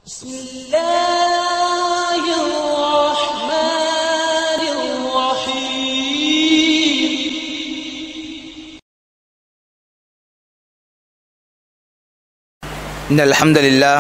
بسم الله الرحمن الرحيم إن الحمد لله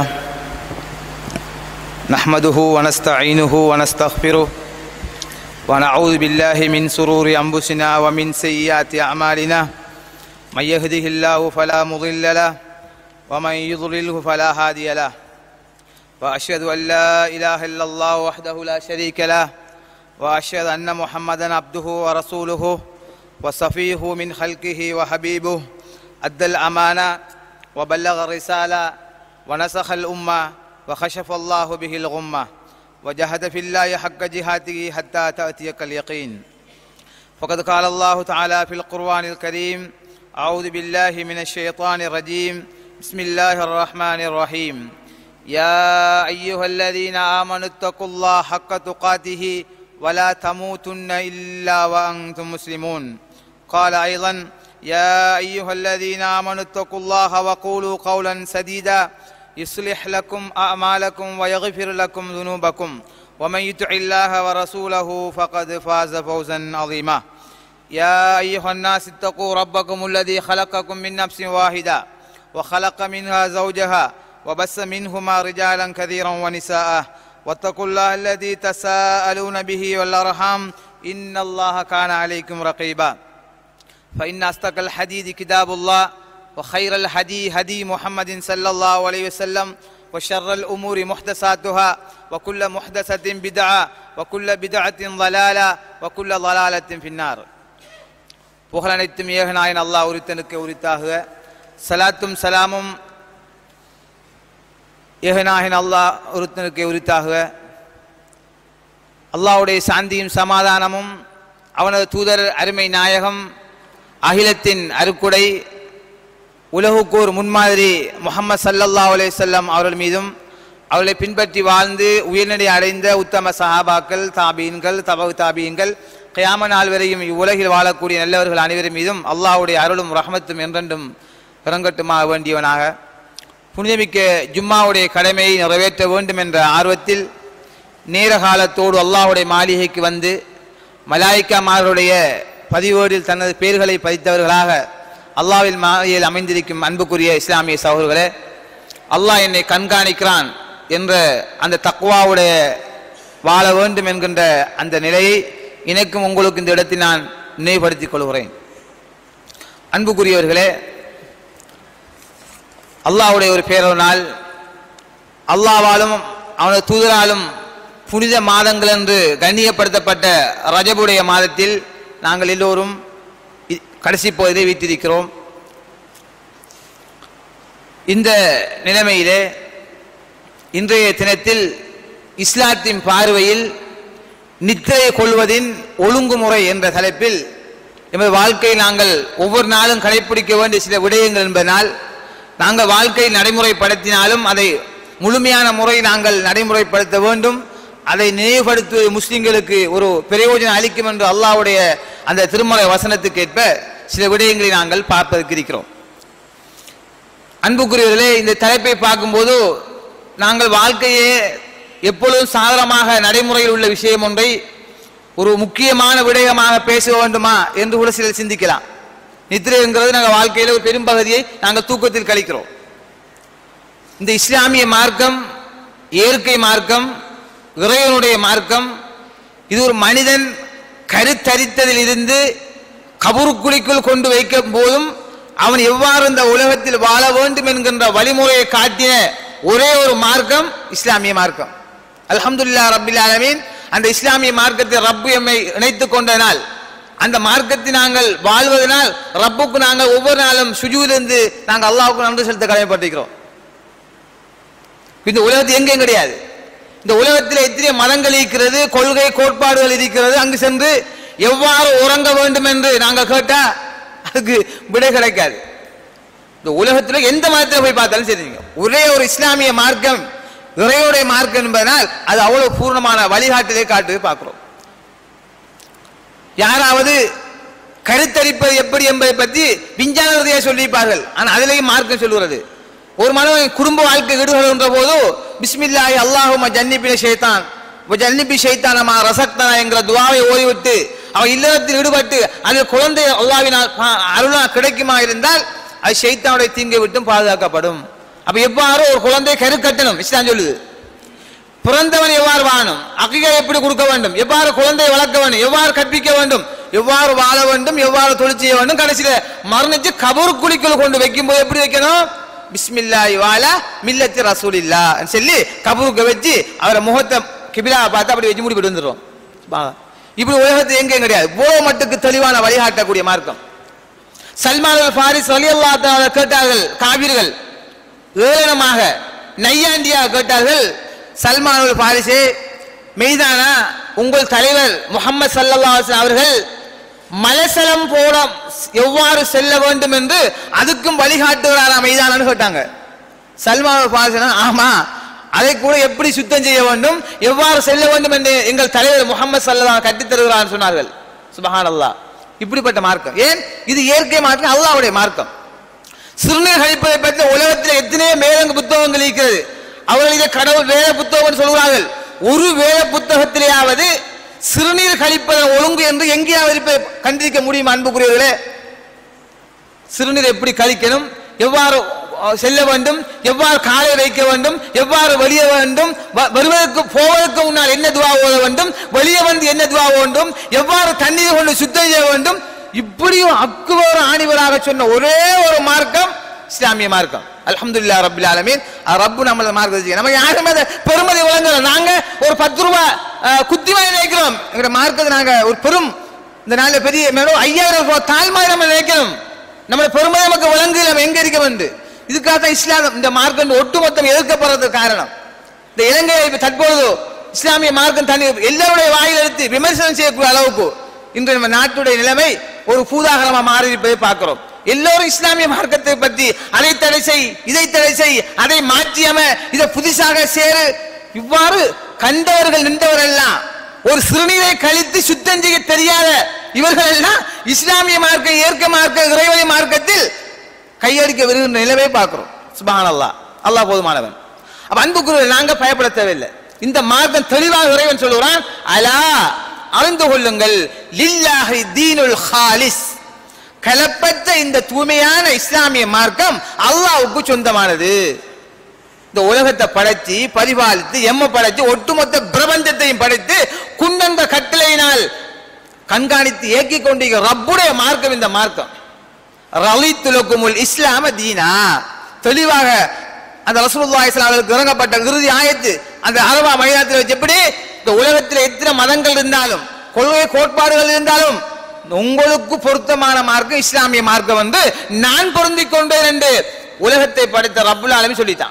نحمده ونستعينه ونستغفره ونعوذ بالله من سرور أنفسنا ومن سيئات أعمالنا من يهده الله فلا مضل له ومن يضلله فلا هادي له وأشهد أن لا إله إلا الله وحده لا شريك له وأشهد أن محمدا عبده ورسوله وصفيه من خلقه وحبيبه أدى الأمانة وبلغ الرسالة ونسخ الأمة وخشف الله به الغمة وجهد في الله حق جهاده حتى تأتيك اليقين فقد قال الله تعالى في القرآن الكريم أعوذ بالله من الشيطان الرجيم بسم الله الرحمن الرحيم يا أيها الذين آمنوا اتقوا الله حق تقاته ولا تموتن إلا وأنتم مسلمون قال أيضا يا أيها الذين آمنوا اتقوا الله وقولوا قولا سديدا يصلح لكم أعمالكم ويغفر لكم ذنوبكم ومن يطع الله ورسوله فقد فاز فوزا عظيما يا أيها الناس اتقوا ربكم الذي خلقكم من نفس واحدة وخلق منها زوجها وبس منهما رجالا كثيرا ونساء واتقوا الله الذي تساءلون به والأرحام إن الله كان عليكم رقيبا فإن أصدق الحديث كتاب الله وخير الهدي هدي محمد صلى الله عليه وسلم وشر الأمور محدثاتها وكل محدثة بدعة وكل بدعة ضلالة وكل ضلالة في النار புகழனைத்தும் ஏகநாயன் அல்லாஹ் உரித்தனுக்கு உரித்தாக சலாத்தும் சலாமும் ஏகநாயன் அல்லாஹ் ஒருத்தனுக்கு உரித்தாக அல்லாஹ்வுடைய சாந்தியும் சமாதானமும் அவனது தூதர் அருமை நாயகம் அகிலத்தின் அருக்குடை உலகுக்கோர் முன்மாதிரி முகமது சல்லல்லாஹ் அலையம் அவர்கள் மீதும் அவர்களை பின்பற்றி வாழ்ந்து உயர்நிலை அடைந்த உத்தம சஹாபாக்கள் தாபீன்கள் தபு தாபீன்கள் கயாம நாள் வரையும் இவ்வுலகில் வாழக்கூடிய நல்லவர்கள் அனைவரும் மீதும் அல்லாஹ்வுடைய அருளும் ரஹமத்தும் என்றென்றும் இறங்கட்டுமாக வேண்டியவனாக புனிதமிக்க ஜும்மாவுடைய கடமையை நிறைவேற்ற வேண்டும் என்ற ஆர்வத்தில் நேர காலத்தோடு அல்லாஹ்வுடைய மாளிகைக்கு வந்து மலாய்க்காமார்களுடைய பதிவேடில் தனது பெயர்களை பதித்தவர்களாக அல்லாஹ்வில் மாலையில் அமைந்திருக்கும் அன்புக்குரிய இஸ்லாமிய சகோதரர்களே அல்லாஹ் என்னை கண்காணிக்கிறான் என்ற அந்த தக்குவாவுடைய வாழ வேண்டும் என்கின்ற அந்த நிலையை எனக்கும் உங்களுக்கு இந்த இடத்தில் நான் நினைவுபடுத்திக் கொள்கிறேன் அன்புக்குரியவர்களே அல்லாஹ்வுடைய ஒரு பேரொரு நாள் அல்லாவாலும் அவனது தூதராலும் புனித மாதங்கள் என்று கண்ணியப்படுத்தப்பட்ட ரஜபுடைய மாதத்தில் நாங்கள் எல்லோரும் இ- கடைசி பகுதியை வீட்டிருக்கிறோம் இந்த நிலைமையிலே இன்றைய தினத்தில் இஸ்லாத்தின் பார்வையில் நித்திரை கொள்வதின் ஒழுங்குமுறை என்ற தலைப்பில் எமது வாழ்க்கையில் நாங்கள் ஒவ்வொரு நாளும் கடைபிடிக்க வேண்டிய சில விடயங்கள் என்பதனால் நாங்கள் வாழ்க்கையில் நடைமுறைப்படுத்தினாலும் அதை முழுமையான முறை நாங்கள் நடைமுறைப்படுத்த வேண்டும் அதை நினைவுபடுத்துவது முஸ்லிம்களுக்கு ஒரு பிரயோஜனம் அளிக்கும் என்று அல்லாஹ்வுடைய அந்த திருமலை வசனத்துக்கு ஏற்ப சில விடயங்களை நாங்கள் பார்ப்பதற்கு இருக்கிறோம் அன்புக்குரியவர்களே இந்த தலைப்பை பார்க்கும்போது நாங்கள் வாழ்க்கையே எப்பொழுதும் சாதாரணமாக நடைமுறையில் உள்ள விஷயம் ஒன்றை ஒரு முக்கியமான விடயமாக பேச வேண்டுமா என்று கூட சிலர் சிந்திக்கலாம் நித்திரைங்கிறது நாங்கள் வாழ்க்கையில் ஒரு பெரும்பகுதியை நாங்கள் தூக்கத்தில் கழிக்கிறோம் இந்த இஸ்லாமிய மார்க்கம் இயற்கை மார்க்கம் இறைவனுடைய மார்க்கம் இது ஒரு மனிதன் கருத்தரித்ததில் இருந்து கபருக்குழிக்குள் கொண்டு வைக்கும் போதும் அவன் எவ்வாறு இந்த உலகத்தில் வாழ வேண்டும் என்கின்ற வழிமுறையை காட்டிய ஒரே ஒரு மார்க்கம் இஸ்லாமிய மார்க்கம் அல்ஹம்துலில்லாஹ் ரப்பில் ஆலமீன் அந்த இஸ்லாமிய மார்க்கத்தை ரப்பு எம்மை இணைத்துக் கொண்டதனால் அந்த மார்க்கத்தை நாங்கள் வாழ்வதனால் ரப்புக்கு நாங்கள் ஒவ்வொரு நாளும் சுஜூதிலிருந்து நாங்கள் அல்லாஹ்வுக்கு நன்றி செலுத்த கடமைப்பட்டிருக்கிறோம் இந்த உலகத்தில் எங்கேயும் கிடையாது இந்த உலகத்தில் எத்தனை மதங்கள் இருக்கிறது கொள்கை கோட்பாடுகள் இருக்கிறது அங்கு சென்று எவ்வாறு உறங்க வேண்டும் என்று நாங்கள் கேட்டா அதுக்கு விடை கிடைக்காது இந்த உலகத்தில் எந்த மதத்தில் போய் பார்த்தாலும் சரிங்க ஒரே ஒரு இஸ்லாமிய மார்க்கம் இறையோடைய மார்க்கம் என்பதனால் அது அவ்வளவு பூர்ணமான வழிகாட்டிலே காட்டுவதை பார்க்கிறோம் யாராவது கருத்தரிப்பது எப்படி என்பதை பற்றி விஞ்ஞான ரீதியாக சொல்லியிருப்பார்கள் ஆனால் அதிலேயும் மார்க்கம் சொல்லுகிறது ஒரு மனிதன் குடும்ப வாழ்க்கை ஈடுபடுகின்ற போது பிஸ்மில்லாஹி அல்லாஹும ஜன்னிபின ஷைத்தான் ஜன்னிபி ஷைத்தானமா ரசக்தனா என்கிற துவாவை ஓதிவிட்டு அவன் இல்லறத்தில் ஈடுபட்டு அது குழந்தை அல்லாவினால் பா- அருளா கிடைக்குமா இருந்தால் அது ஷைத்தானுடைய தீங்கை விட்டும் பாதுகாக்கப்படும் அப்ப எவ்வாறு ஒரு குழந்தை கரு கட்டணும் இஸ்லாம் சொல்லுது பிறந்தவன் எவ்வாறு வாழணும் அகிகை எப்படி கொடுக்க வேண்டும் எவ்வாறு குழந்தையை வளர்க்க வேண்டும் எவ்வாறு கற்பிக்க வேண்டும் எவ்வாறு வாழ வேண்டும் எவ்வாறு தொழில் செய்ய வேண்டும் கடைசியில மரணிச்சு கபர் குழிக்குள் கொண்டு வைக்கும்போது எப்படி வைக்கணும் பிஸ்மில்லாஹி வால மில்லத்தி ரசூலில்லா சொல்லி கபருக்கு வச்சு அவரை முகத்தை கிபிலா பார்த்து அப்படி வச்சு மூடி வந்துடுறோம் இப்படி உலகத்து எங்கேயும் கிடையாது இவ்வளவு மட்டுக்கு தெளிவான வழிகாட்டக்கூடிய மார்க்கம் சல்மான் அல் ஃபாரிஸ் ரலியல்லாஹு தஆலா கேட்டார்கள் காவிர்கள் ஏளனமாக நையாண்டியாக கேட்டார்கள் சல்மான் அல் பாரிசே மெய்தானா உங்கள் தலைவர் முகமது சல்லல்லாஹு அலைஹி வஸல்லம் அவர்கள் மலசலம் போட எவ்வாறு செல்ல வேண்டும் என்று அதுக்கும் வழிகாட்டுகிறாரா மெய்தானான்னு கேட்டாங்க சல்மான் அல் பாரிசனா ஆமா அதை கூட எப்படி சுத்தம் செய்ய வேண்டும் எவ்வாறு செல்ல வேண்டும் என்று எங்கள் தலைவர் முகமது சல்லல்லாஹு கட்டித் தருகிறார் சொன்னார்கள் சுபஹானல்லாஹ் இப்படிப்பட்ட மார்க்கம் ஏன் இது இயற்கை மார்க்கம் அல்லாஹ்வுடைய மார்க்கம் சிறுநீர் கழிப்பதை பற்றி உலகத்தில் எத்தனையோ மேலங்கு புத்தகங்கள் இருக்கிறது அவர்கள் இதை கடவுள் வேத புத்தகம் சொல்கிறார்கள் ஒரு வேத புத்தகத்திலேயாவது சிறுநீர் கழிப்பதன் ஒழுங்கு என்று எங்கேயாவது இருப்பதை கண்டிருக்க முடியுமா அன்புக்குரியவர்களே சிறுநீர் எப்படி கழிக்கணும் எவ்வாறு அஹ், செல்ல வேண்டும் எவ்வாறு காலை வைக்க வேண்டும் எவ்வாறு வெளியே வேண்டும் வ- வருவதற்கு போவதற்கு முன்னால் என்ன துவா ஓத வேண்டும் வெளியே வந்து என்ன துவா வேண்டும் எவ்வாறு தண்ணீர் கொண்டு சுத்தம் செய்ய வேண்டும் இப்படியும் அக்குவர ஆணிவராக சொன்ன ஒரே ஒரு மார்க்கம் இஸ்லாமிய மார்க்கம் அல்ஹம்துலில்லாஹ் ரப்பில் ஆலமீன் அஹ் ரப்பு நம்மள மார்க்கத்தை நம்ம யாருமே அதை பெருமதி வழங்கல நாங்க ஒரு பத்து ரூபாய் அஹ், குத்தி வாங்கி நினைக்கிறோம் எங்க மார்க்கத்தை நாங்க ஒரு பெரும் இந்த நாளில் பெரிய மேலும் ஐயாயிரம் ரூபாய் தாழ்மாய் நம்ம நினைக்கணும் நம்மளை பெருமை நமக்கு வழங்கு நம்ம எங்க இருக்க வேண்டும் இதுக்காக தான் இஸ்லாம் இந்த மார்க்கம் ஒட்டுமொத்தம் எதிர்க்கப்படுறதுக்கு காரணம் இந்த இலங்கையை இப்ப தற்பொழுது இஸ்லாமிய மார்க்கம் தனி எல்லாருடைய வாயில் எடுத்து விமர்சனம் செய்யக்கூடிய அளவுக்கு இன்று நம்ம நாட்டுடைய நிலைமை ஒரு பூதாகரமா மாறி இருப்பதை பார்க்கிறோம் எல்லோரும் இஸ்லாமிய மார்க்கத்தை பற்றி அதை தடை செய் இதை தடை செய் அதை மாற்றியம இதை புதுசாக சேரு இவ்வாறு கண்டவர்கள் நின்றவர்கள் எல்லாம் ஒரு சிறுநீரை கழித்து சுத்தம் செய்ய தெரியாத இவர்கள் எல்லாம் இஸ்லாமிய மார்க்க ஏற்க மார்க்க இறைவனை மார்க்கத்தில் கையடிக்க விரும்புகிற நிலவே பார்க்கிறோம் சுபஹான் அல்லாஹ் அல்லாஹ் போதுமானவன் அப்ப அன்புக்குரிய நாங்க பயப்பட தேவையில்லை இந்த மார்க்கம் தெளிவாக இறைவன் சொல்லுகிறான் அலா அறிந்து கொள்ளுங்கள் லில்லாஹி தீனுல் ஹாலிஸ் கலப்பற்ற இந்த தூய்மையான இஸ்லாமிய மார்க்கம் அல்லாஹ்வுக்கு சொந்தமானது இந்த உலகத்தை படைச்சு பரிபாலித்து எம்ம படைச்சு ஒட்டுமொத்த பிரபஞ்சத்தையும் படைத்து குண்டந்த கட்டளையினால் கண்காணித்து இயக்கிக் கொண்டிருக்கிற ரப்புடைய மார்க்கம் இந்த மார்க்கம் ரலித்துலக்குமுல் இஸ்லாம தீனா தெளிவாக அந்த ரசூலுல்லாஹி ஸல்லல்லாஹு அலைஹி வஸல்லம் இறங்கப்பட்ட இறுதி ஆயத்து அந்த அரபா மைதானத்தில் வச்சு எப்படி இந்த உலகத்தில் எத்தனை மதங்கள் இருந்தாலும் கொள்கை கோட்பாடுகள் இருந்தாலும் உங்களுக்கு பொருத்தமான மார்க்கம் இஸ்லாமிய மார்க்கம் வந்து நான் பொருந்திக் கொண்டேன் என்று உலகத்தை படைத்த ரப்புல் ஆலமீன் சொல்லிட்டான்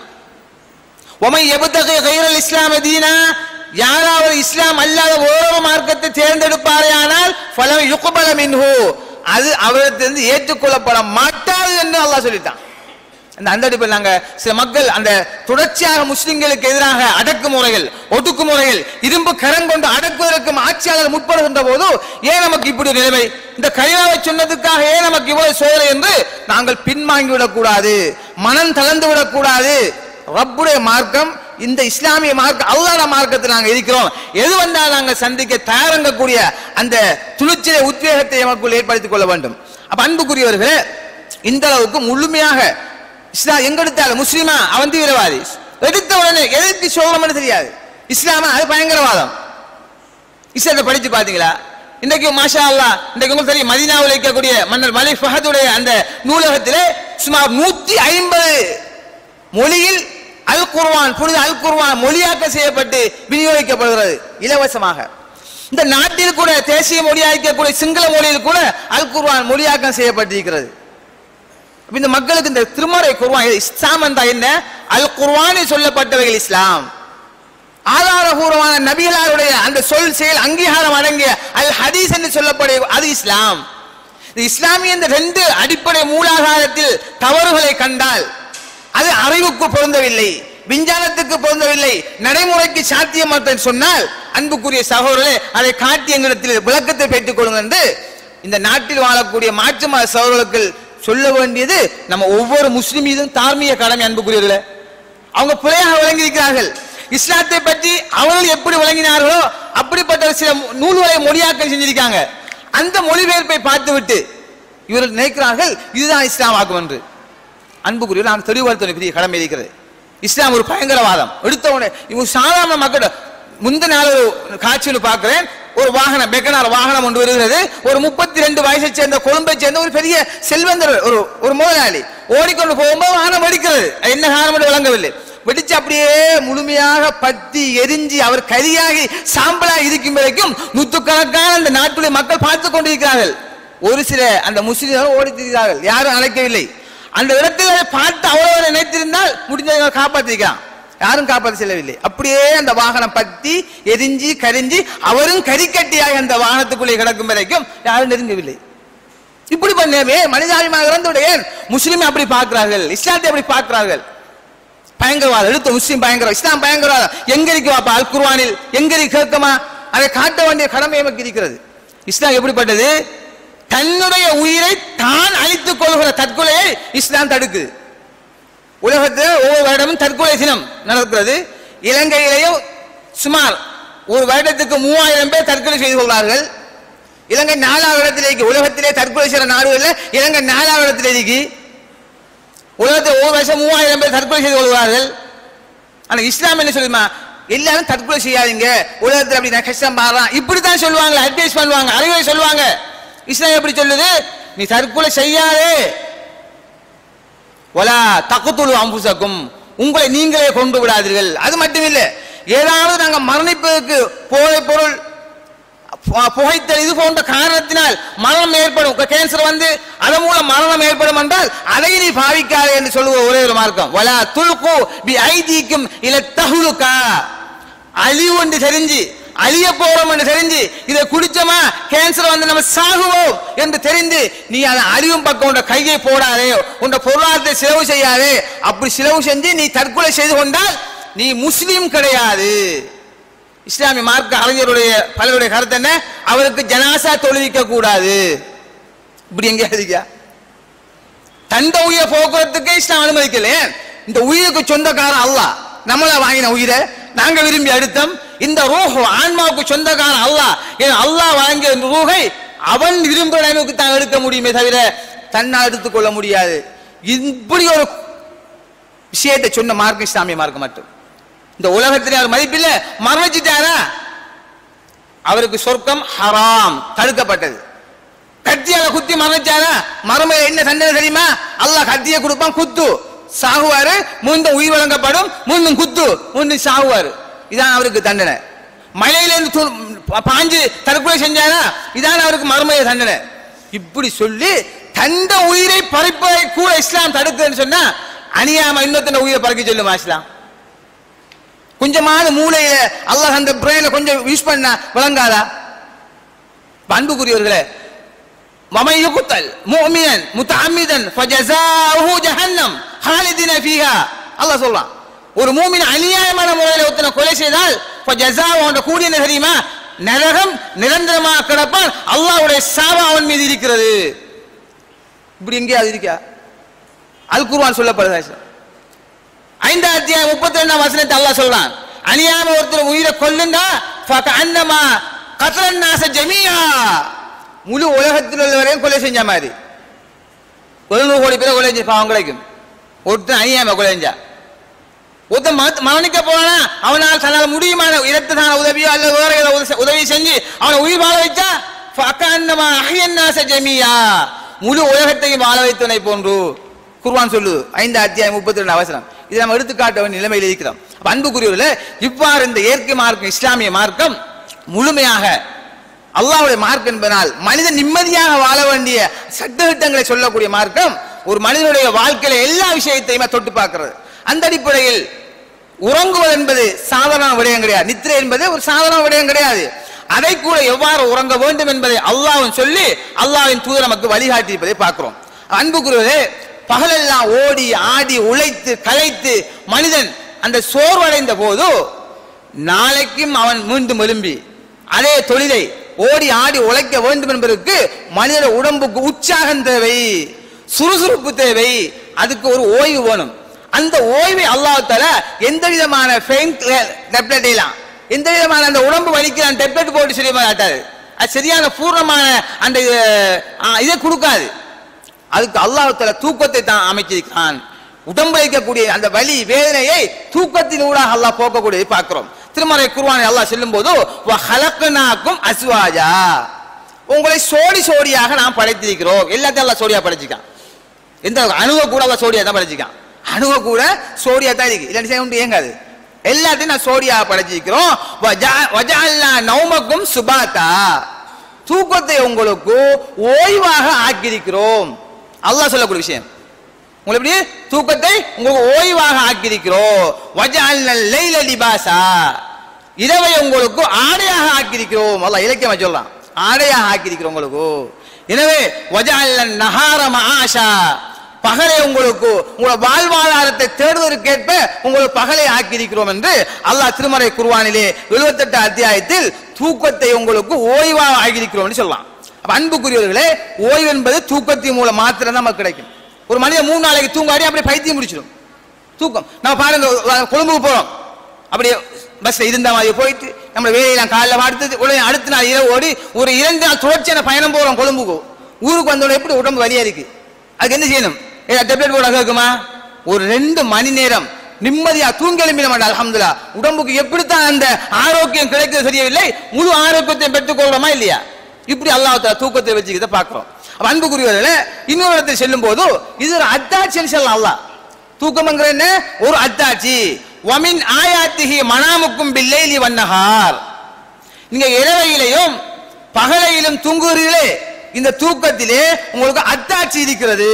உமை எபுத்தகை கைரல் இஸ்லாம தீனா யாராவது இஸ்லாம் அல்லாத ஓரோ மார்க்கத்தை தேர்ந்தெடுப்பாரே ஆனால் ஃபலம் யுக்பல மின்ஹு அது அவரிடத்திலிருந்து ஏற்றுக்கொள்ளப்பட மாட்டாது என்று அல்லாஹ் சொல்லிட்டான் அந்த அந்த அடிப்பில் நாங்க சில மக்கள் அந்த தொடர்ச்சியாக முஸ்லிம்களுக்கு எதிராக அடக்குமுறைகள் ஒடுக்குமுறைகள் இரும்பு கரம் கொண்டு அடக்குவதற்கும் ஆட்சியாளர் முற்படுகின்ற போது ஏன் நமக்கு இப்படி ஒரு நிலைமை இந்த கையாவை சொன்னதுக்காக ஏன் நமக்கு இவ்வளவு சோதனை என்று நாங்கள் பின்வாங்கி விடக்கூடாது மனம் தளர்ந்து விடக்கூடாது ரப்புடைய மார்க்கம் இந்த இஸ்லாமிய மார்க்கம் அல்லாத மார்க்கத்தில் நாங்கள் இருக்கிறோம் எது வந்தால் நாங்கள் சந்திக்க தயாரங்கக்கூடிய அந்த துணிச்சலை உத்வேகத்தை நமக்குள் ஏற்படுத்திக் கொள்ள வேண்டும் அப்ப அன்புக்குரியவர்களே இந்த அளவுக்கு முழுமையாக இஸ்லாம் எங்க எடுத்தாலும் முஸ்லிமா அவன் தீவிரவாதி எடுத்த உடனே எதுக்கு சோகம்னு தெரியாது இஸ்லாமா அது பயங்கரவாதம் இஸ்லாத்தை படிச்சு பாத்தீங்களா இன்றைக்கு மாஷா அல்லாஹ் இன்றைக்கு உங்களுக்கு தெரியும் மதீனாவில் இருக்கக்கூடிய மன்னர் மலிக் ஃபஹதுடைய அந்த நூலகத்திலே சுமார் நூத்தி ஐம்பது மொழியில் அல் குர்ஆன் புனித அல் குர்ஆன் மொழியாக்கம் செய்யப்பட்டு விநியோகிக்கப்படுகிறது இலவசமாக இந்த நாட்டில் கூட தேசிய மொழியாக்கக்கூடிய சிங்கள மொழியில் கூட அல் குர்ஆன் மொழியாக்கம் செய்யப்பட்டிருக்கிறது அப்ப இந்த மக்களுக்கு இந்த திருமறை குர்ஆன் இஸ்லாம் என்றா என்ன அல் குர்ஆனில் சொல்லப்பட்டவைகள் இஸ்லாம் ஆதாரபூர்வமான நபிகளாருடைய அந்த சொல் செயல் அங்கீகாரம் அடங்கிய அல் ஹதீஸ் என்று சொல்லக்கூடிய அது இஸ்லாம் இந்த இஸ்லாமிய இந்த ரெண்டு அடிப்படை மூலாதாரத்தில் தவறுகளை கண்டால் அது அறிவுக்கு பொருந்தவில்லை விஞ்ஞானத்துக்கு பொருந்தவில்லை நடைமுறைக்கு சாத்தியமற்ற சொன்னால் அன்புக்குரிய சகோதரர்களே அதை காட்டி எங்களிடத்தில் விளக்கத்தை பெற்றுக் கொள்ளுங்கள் என்று இந்த நாட்டில் வாழக்கூடிய மாற்று மத சகோதரர்களுக்கு சொல்ல வேண்டியது நம்ம ஒவ்வொரு முஸ்லிம் மீதும் தார்மீக கடமை அன்புக்குரியவர்களே அவங்க பிழையாக விளங்கியிருக்கிறார்கள் இஸ்லாத்தை பற்றி அவர்கள் எப்படி விளங்கினார்களோ அப்படிப்பட்ட சில நூல்களை மொழியாக்கம் செஞ்சிருக்காங்க அந்த மொழிபெயர்ப்பை பார்த்துவிட்டு இவர்கள் நினைக்கிறார்கள் இதுதான் இஸ்லாம் ஆகும் என்று அன்புக்குரிய நாம் தெளிவுபடுத்த பெரிய கடமை இருக்கிறது இஸ்லாம் ஒரு பயங்கரவாதம் எடுத்த உடனே இவங்க சாதாரண மக்கள் முந்தின நாள் ஒரு காட்சியில் பார்க்கிறேன் ஒரு வாகனம் பெக்கனார் வாகனம் ஒன்று வருகிறது ஒரு முப்பத்தி ரெண்டு வயசை சேர்ந்த கொழும்பை சேர்ந்த ஒரு பெரிய செல்வந்தர் ஒரு ஒரு முதலாளி ஓடிக்கொண்டு போகும்போது வாகனம் வெடிக்கிறது அது என்ன காரணம் என்று விளங்கவில்லை வெடிச்சு அப்படியே முழுமையாக பத்தி எரிஞ்சு அவர் கரியாகி சாம்பலாக இருக்கும் வரைக்கும் நூற்றுக்கணக்கான அந்த நாட்டுடைய மக்கள் பார்த்து கொண்டிருக்கிறார்கள் ஒரு சில அந்த முஸ்லிம்கள் ஓடித்திருக்கிறார்கள் யாரும் அழைக்கவில்லை அந்த இடத்தில் அதை பார்த்து அவ்வளவு நினைத்திருந்தால் முடிஞ்ச காப்பாற்றிருக்கான் யாரும் காப்பாற்ற செல்லவில்லை அப்படியே அந்த வாகனம் பத்தி எரிஞ்சு கரிஞ்சு அவரும் கரிக்கட்டியாக அந்த வாகனத்துக்குள்ளே கிடக்கும் வரைக்கும் யாரும் நெருங்கவில்லை இப்படி பண்ணவே மனிதாபிமாக இறந்துடைய முஸ்லிம் அப்படி பார்க்கிறார்கள் இஸ்லாத்தை அப்படி பார்க்கிறார்கள் பயங்கரவாதம் எடுத்த முஸ்லிம் பயங்கரம் இஸ்லாம் பயங்கரவாதம் எங்க இருக்கு வாப்பா அல் குர்ஆனில் எங்க இருக்கு கேட்கமா அதை காட்ட வேண்டிய கடமை எமக்கு இருக்கிறது இஸ்லாம் எப்படிப்பட்டது தன்னுடைய உயிரை தான் அழித்துக் கொள்கிற தற்கொலையை இஸ்லாம் தடுக்குது உலகத்தில் ஒவ்வொரு வருடமும் தற்கொலை தினம் நடக்கிறது இலங்கையிலேயும் சுமார் ஒரு வருடத்துக்கு மூவாயிரம் பேர் தற்கொலை செய்து கொள்வார்கள் இலங்கை நாலாவது இடத்திலே இருக்கு உலகத்திலே தற்கொலை செய்கிற நாடுகளில் இலங்கை நாலாவது இடத்திலே இருக்கு உலகத்தில் ஒவ்வொரு வருஷம் மூவாயிரம் பேர் தற்கொலை செய்து கொள்வார்கள் ஆனா இஸ்லாம் என்ன சொல்லுமா எல்லாரும் தற்கொலை செய்யாதீங்க உலகத்தில் அப்படி நான் கஷ்டம் பாடுறான் இப்படித்தான் சொல்லுவாங்க அட்வைஸ் பண்ணுவாங்க அறிவுரை சொல்லுவாங்க இஸ்லாம் எப்படி சொல்லுது நீ தற்கொலை செய்யாதே ஒலா தக்குத்துழு அம்புசக்கும் உங்களை நீங்களே கொண்டு விடாதீர்கள் அது மட்டும் இல்லை ஏதாவது நாங்க மரணிப்பதற்கு போதை பொருள் பு- புகைத்தல் இது போன்ற காரணத்தினால் மரணம் ஏற்படும் கேன்சர் வந்து அதன் மூலம் மரணம் ஏற்படும் என்றால் அதை நீ பாவிக்காதே என்று சொல்லுவ ஒரே ஒரு மார்க்கம் வலா துல்கு பி ஐதீக்கும் இல தகுலுக்கா அழிவு என்று தெரிஞ்சு அழிய போறோம் என்று தெரிஞ்சு இதை குடிச்சோமா கேன்சர் வந்து நம்ம சாகுவோம் என்று தெரிந்து நீ அதை அழிவும் பக்கம் உண்ட கையை போடாதே உண்ட பொருளாதாரத்தை செலவு செய்யாதே அப்படி செலவு செஞ்சு நீ தற்கொலை செய்து கொண்டால் நீ முஸ்லீம் கிடையாது இஸ்லாமிய மார்க்க அறிஞருடைய பலருடைய கருத்து என்ன அவருக்கு ஜனாசா தொழுவிக்க கூடாது இப்படி எங்க இருக்கா தந்த உயிரை போக்குவரத்துக்கு இஸ்லாம் அனுமதிக்கல இந்த உயிருக்கு சொந்தக்காரன் அல்லாஹ் நம்மள வாங்கின உயிரை நாங்க விரும்பி அடுத்தோம் இந்த ரூஹ் ஆன்மாவுக்கு சொந்தக்காரன் அல்லாஹ் ஏன் அல்லாஹ் வாங்கிய இந்த ரூஹை அவன் விரும்புகிற அளவுக்கு தான் எடுக்க முடியுமே தவிர தன்னால் எடுத்துக்கொள்ள முடியாது இப்படி ஒரு விஷயத்தை சொன்ன மார்க்கம் இஸ்லாமிய மார்க்கம் மட்டும் இந்த உலகத்தில் அவர் மதிப்பில்லை மரணிச்சிட்டாரா அவருக்கு சொர்க்கம் ஹராம் தடுக்கப்பட்டது கத்தியால குத்தி மரணிச்சாரா மறுமையில என்ன தண்டனை தெரியுமா அல்லாஹ் கத்தியை கொடுப்பான் குத்து சாகுவாரு மீண்டும் உயிர் வழங்கப்படும் மீண்டும் குத்து மீண்டும் சாகுவாரு இதான் அவருக்கு தண்டனை மலையில இருந்து து- பா- பாஞ்சு தற்கொலை செஞ்சாரா இதான் அவருக்கு மறுமைய தண்டனை இப்படி சொல்லி தந்த உயிரை பறிப்பதை கூட இஸ்லாம் தடுக்குதுன்னு சொன்னா அணியாம இன்னொருத்தன உயிரை பறிக்க சொல்லுமா இஸ்லாம் கொஞ்சமாவது மூளையில அல்லாஹ் அந்த பிரெயில கொஞ்சம் யூஸ் பண்ணா விளங்காதா அன்புக்குரியவர்களே ومن يقتل مؤمنا متعمدا فجزاؤه جهنم خالدين فيها அல்லாஹ் சொல்றான் ஒரு மூமின் அநியாயமான முறையில் ஒருத்தனை கொலை செய்தால் ஃபஜஸாவு அவன் கூடிய என்ன தெரியுமா நரகம் நிரந்தரமாக கிடப்பான் அல்லாஹ்வுடைய சாபா அவன் மீது இருக்கிறது இப்படி எங்கேயாவது இருக்கா அல் குர்ஆன் சொல்லப்படுது ஐந்தாம் அத்தியாயம் முப்பத்தி ரெண்டாம் வசனத்தை அல்லாஹ் சொல்றான் அநியாயமா ஒருத்தர் உயிரை கொல்லுண்டா ஃபகஅன்னமா கத்லன் நாச ஜமீஆ முழு உலகத்தில் உள்ளவரையும் கொலை செஞ்ச மாதிரி எழுநூறு கோடி பேரை கொலை செஞ்ச பாவம் கிடைக்கும் ஒருத்தன் அநியாயமா கொலை செஞ்சா ஒருத்தன் மர- மரணிக்க போனா அவனால் தன்னால் முடியுமான இரத்ததான உதவியோ அல்லது வேற ஏதோ உதவி- உதவி செஞ்சு அவனை உயிர் வாழ வச்சா ஃபகஅன்னமா அஹ்யன் நாச ஜமீஆ முழு உலகத்தையும் வாழ வைத்தவனை போன்று குர்ஆன் சொல்லுது ஐந்து அத்தியாயம் முப்பத்தி ரெண்டு அவசரம் இதை நம்ம எடுத்துக்காட்ட வேண்டிய நிலைமையில் இருக்கிறோம் அப்ப அன்புக்குரியவர்களே இவ்வாறு இந்த இயற்கை மார்க்கம் இஸ்லாமிய மார்க்கம் முழுமையாக அல்லாஹ்வுடைய மார்க்கம் என்பதனால் மனிதன் நிம்மதியாக வாழ வேண்டிய சட்டத்திட்டங்களை சொல்லக்கூடிய மார்க்கம் ஒரு மனிதனுடைய வாழ்க்கையில எல்லா விஷயத்தையுமே தொட்டு பார்க்கிறது அந்த அடிப்படையில் உறங்குவது என்பது சாதாரண விடயம் கிடையாது நித்திரை என்பது ஒரு சாதாரண விடயம் கிடையாது அதை கூட எவ்வாறு உறங்க வேண்டும் என்பதை அல்லாஹ்வும் சொல்லி அல்லாஹ்வின் தூதர் நமக்கு வழிகாட்டி இருப்பதை பார்க்கிறோம் அன்புக்குரியவரே பகலெல்லாம் ஓடி ஆடி உழைத்து களைத்து மனிதன் அந்த சோர்வடைந்த போது நாளைக்கும் அவன் மீண்டும் எழும்பி அதே தொழிலை ஓடி ஆடி உழைக்க வேண்டும் என்பதற்கு மனித உடம்புக்கு உற்சாகம் தேவை சுறுசுறுப்பு தேவை அதுக்கு ஒரு ஓய்வு வேணும் அந்த ஓய்வை அல்லாஹ் தஆலா எந்த விதமான பெயின் டெப்லெட் எல்லாம் எந்த விதமான அந்த உடம்பு வலிக்கிற டெப்லெட் போட்டு சொல்லி மாட்டாரு அது சரியான பூர்ணமான அந்த அஹ், இதை கொடுக்காது அதுக்கு அல்லாஹ் தஆலா தூக்கத்தை தான் அமைச்சிருக்கிறான் உடம்பு வைக்கக்கூடிய அந்த வலி வேதனையை தூக்கத்தின் ஊடாக அல்லாஹ் போக்கக்கூடியதை பார்க்கிறோம் திருமறை குர்ஆனை அல்லாஹ் சொல்லும் போது ஹலக்கனாக்கும் அஸ்வாஜா உங்களை சோடி சோடியாக நாம் படைத்திருக்கிறோம் எல்லாத்தையும் அல்லாஹ் சோடியா படைச்சிக்கான் எந்த அணுவ கூட அல்லாஹ் சோடியா தான் படைச்சிக்கான் அணுவ கூட சோடியா தான் இருக்கு இல்லாட்டி செய்ய உண்டு ஏங்காது எல்லாத்தையும் நான் சோடியா படைச்சிருக்கிறோம் வஜா- வஜஅல்னா நௌமக்கும் சுபாத்தா தூக்கத்தை உங்களுக்கு ஓய்வாக ஆக்கியிருக்கிறோம் அல்லாஹ் சொல்லக்கூடிய விஷயம் உங்களுக்கு எப்படி தூக்கத்தை உங்களுக்கு ஓய்வாக ஆக்கியிருக்கிறோம் வஜஅல்னல் லைல லிபாசா இரவை உங்களுக்கு ஆடையாக ஆக்கியிருக்கிறோம் அல்லாஹ் இலக்கியமா சொல்றான் ஆடையாக ஆக்கியிருக்கிறோம் உங்களுக்கு எனவே வஜஅல்னன் நஹார மஆஷா பகலை உங்களுக்கு உங்களோட வாழ்வாதாரத்தை தேடுவதற்கேற்ப உங்களுக்கு பகலை ஆக்கியிருக்கிறோம் என்று அல்லாஹ் திருமறை குர்ஆனிலே 78 அத்தியாயத்தில் தூக்கத்தை உங்களுக்கு ஓய்வாக ஆகியிருக்கிறோம் என்று சொல்லலாம் அப்ப அன்புக்குரியவர்களே ஓய்வு என்பது தூக்கத்தின் மூலம் மாத்திரம் தான் நமக்கு கிடைக்கும் ஒரு மனிதன் மூணு நாளைக்கு தூங்காடி அப்படியே பைத்தியம் முடிச்சிடும் தூக்கம் நம்ம பாருங்க அஹ் கொழும்புக்கு போறோம் அப்படியே பஸ்ல இருந்த மாதிரி போயிட்டு நம்ம வேலையெல்லாம் காலைல அடுத்தது உடனே அடுத்த நாள் இரவு ஓடி ஒரு இரண்டு நாள் தொடர்ச்சியான பயணம் போறோம் கொழும்புக்கு ஊருக்கு வந்தோட எப்படி உடம்பு வலியா இருக்கு அதுக்கு என்ன செய்யணும் ஏதாவது டெப்லெட் போட கேட்குமா ஒரு ரெண்டு மணி நேரம் நிம்மதியா தூங்கி எழுப்பிட மாட்டா அல்ஹம்துலில்லாஹ் உடம்புக்கு எப்படித்தான் அந்த ஆரோக்கியம் கிடைக்கிறது தெரியவில்லை முழு ஆரோக்கியத்தை பெற்றுக்கொள்றோமா இல்லையா இப்படி அல்லாஹ் தஆலா தூக்கத்தை வச்சுக்கிறத பார்க்கிறோம் அப்ப அன்புக்குரியவர்களே இன்னொரு இடத்துல செல்லும் போது இது ஒரு அத்தாட்சின்னு சொல்லலாம் அல்லாஹ் தூக்கம்ங்கிற என்ன ஒரு அத்தாட்சி வமின் ஆயாத்திஹி மனாமுக்கும் பில்லைலி வன்னஹார் நீங்க இரவையிலையும் பகலையிலும் தூங்குகிறீர்களே இந்த தூக்கத்திலே உங்களுக்கு அத்தாட்சி இருக்கிறது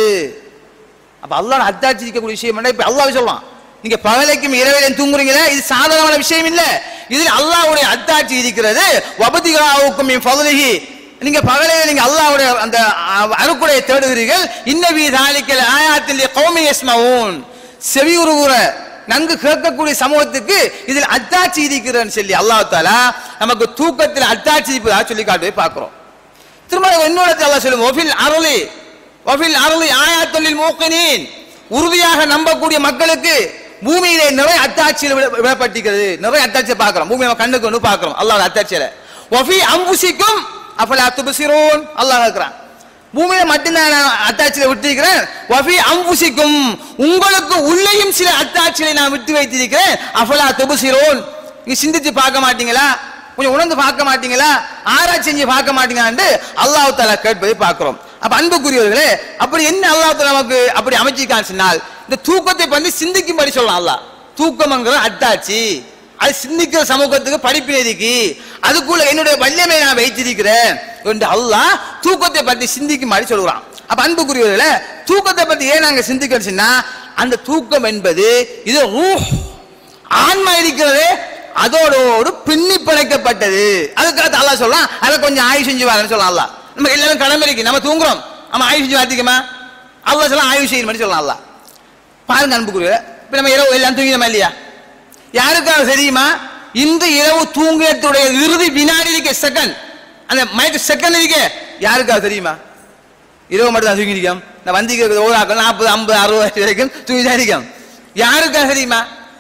அப்ப அல்லாஹ் அத்தாட்சி இருக்கக்கூடிய விஷயம் என்ன இப்ப அல்லாஹ் சொல்லலாம் நீங்க பகலைக்கும் இரவிலையும் தூங்குறீங்களே இது சாதாரணமான விஷயம் இல்ல இதில் அல்லாஹ்வுடைய அத்தாட்சி இருக்கிறது வபதிகாவுக்கும் மின் ஃபضலிஹி நீங்க பகலையில நீங்க அல்லாஹ்வுடைய அந்த அ- அருக்குடையை தேடுகிறீர்கள் இன்னவி தாலிக்கல் ஆயாத்தில் கௌமி யஸ்மவுன் செவியுறுகுற நன்கு கேட்கக்கூடிய சமூகத்துக்கு இதில் அத்தாட்சி இருக்கிறன்னு சொல்லி அல்லாஹ் தாலா நமக்கு தூக்கத்தில் அத்தாட்சி இருப்பதாக சொல்லி காட்டுவதை பார்க்கிறோம் திரும்ப இன்னொரு இடத்துல அல்லாஹ் சொல்லும் ஒஃபில் அருளி ஒஃபில் அருளி ஆயாத்தொல்லில் மூக்கினீன் உறுதியாக நம்பக்கூடிய மக்களுக்கு பூமியிலே நிறைய அத்தாட்சியில் விட- விடப்பட்டிருக்கிறது நிறைய அத்தாட்சியை பார்க்கிறோம் பூமி நம்ம கண்ணுக்கு ஒன்று பார்க்கிறோம் அல்லாஹ் அத்தாட்சியில ஒஃபி அம்புசிக்கும் அஃபலா துபசிரோன் அல்லாஹ் இருக்கிறான் பூமியில மட்டும்தான் நான் அத்தாட்சியில விட்டிருக்கிறேன் வஃபி அம்புசிக்கும் உங்களுக்கு உள்ளேயும் சில அத்தாட்சிகளை நான் விட்டு வைத்திருக்கிறேன் அஃபலா துபசிரோன் நீங்க சிந்திச்சு பார்க்க மாட்டீங்களா கொஞ்சம் உணர்ந்து பார்க்க மாட்டீங்களா ஆராய்ச்சி செஞ்சு பார்க்க மாட்டீங்களான்னு அல்லாஹ் தாலா கேட்பதை பார்க்கிறோம் அப்ப அன்புக்குரியவர்களே அப்படி என்ன அல்லாஹ் தாலா நமக்கு அப்படி அமைச்சிருக்கான்னு சொன்னால் இந்த தூக்கத்தை பற்றி சிந்திக்கும்படி சொல்லலாம் அல்லாஹ் தூக்கம்ங்கிற அத்தாட்சி அது சிந்திக்கிற சமூகத்துக்கு படிப்பினை இருக்கு அதுக்குள்ள என்னுடைய வல்லமை நான் வைத்திருக்கிறேன் என்று அல்லாஹ் தூக்கத்தை பற்றி சிந்திக்கும்படி சொல்கிறான் அப்ப அன்புக்குரியவர்களே தூக்கத்தை பற்றி ஏன் நாங்க சிந்திக்கிறோம் சொன்னா அந்த தூக்கம் என்பது இது ரூஹ் ஆன்மா இருக்கிறது அதோடு பின்னி பிணைக்கப்பட்டது அதுக்காக அல்லாஹ் சொல்லலாம் அதை கொஞ்சம் ஆய்வு செஞ்சு வாங்கன்னு சொல்லலாம் அல்லாஹ் நம்ம எல்லாரும் கடமை இருக்கு நம்ம தூங்குறோம் நம்ம ஆய்வு செஞ்சு பார்த்திக்கமா அல்லாஹ் சொல்லலாம் ஆய்வு செய்யணும் சொல்லலாம் அல்லாஹ் பாருங்க அன்புக்குரிய இப்ப நம்ம இரவு எல்லாம் தூங்கினோமா இல்லையா யாருக்காக தெரியுமா இந்த இரவு தூங்கியத்துடைய இறுதி வினாடி இருக்க செகண்ட் அந்த மயக்க செகண்ட் இருக்க யாருக்காக தெரியுமா இரவு மட்டும் தான் தூங்கி இருக்கோம் இந்த வந்திக்கு ஒரு ஆக்கள் நாற்பது ஐம்பது அறுபது வயசு வரைக்கும் தூங்கி தான் இருக்கோம் யாருக்காக தெரியுமா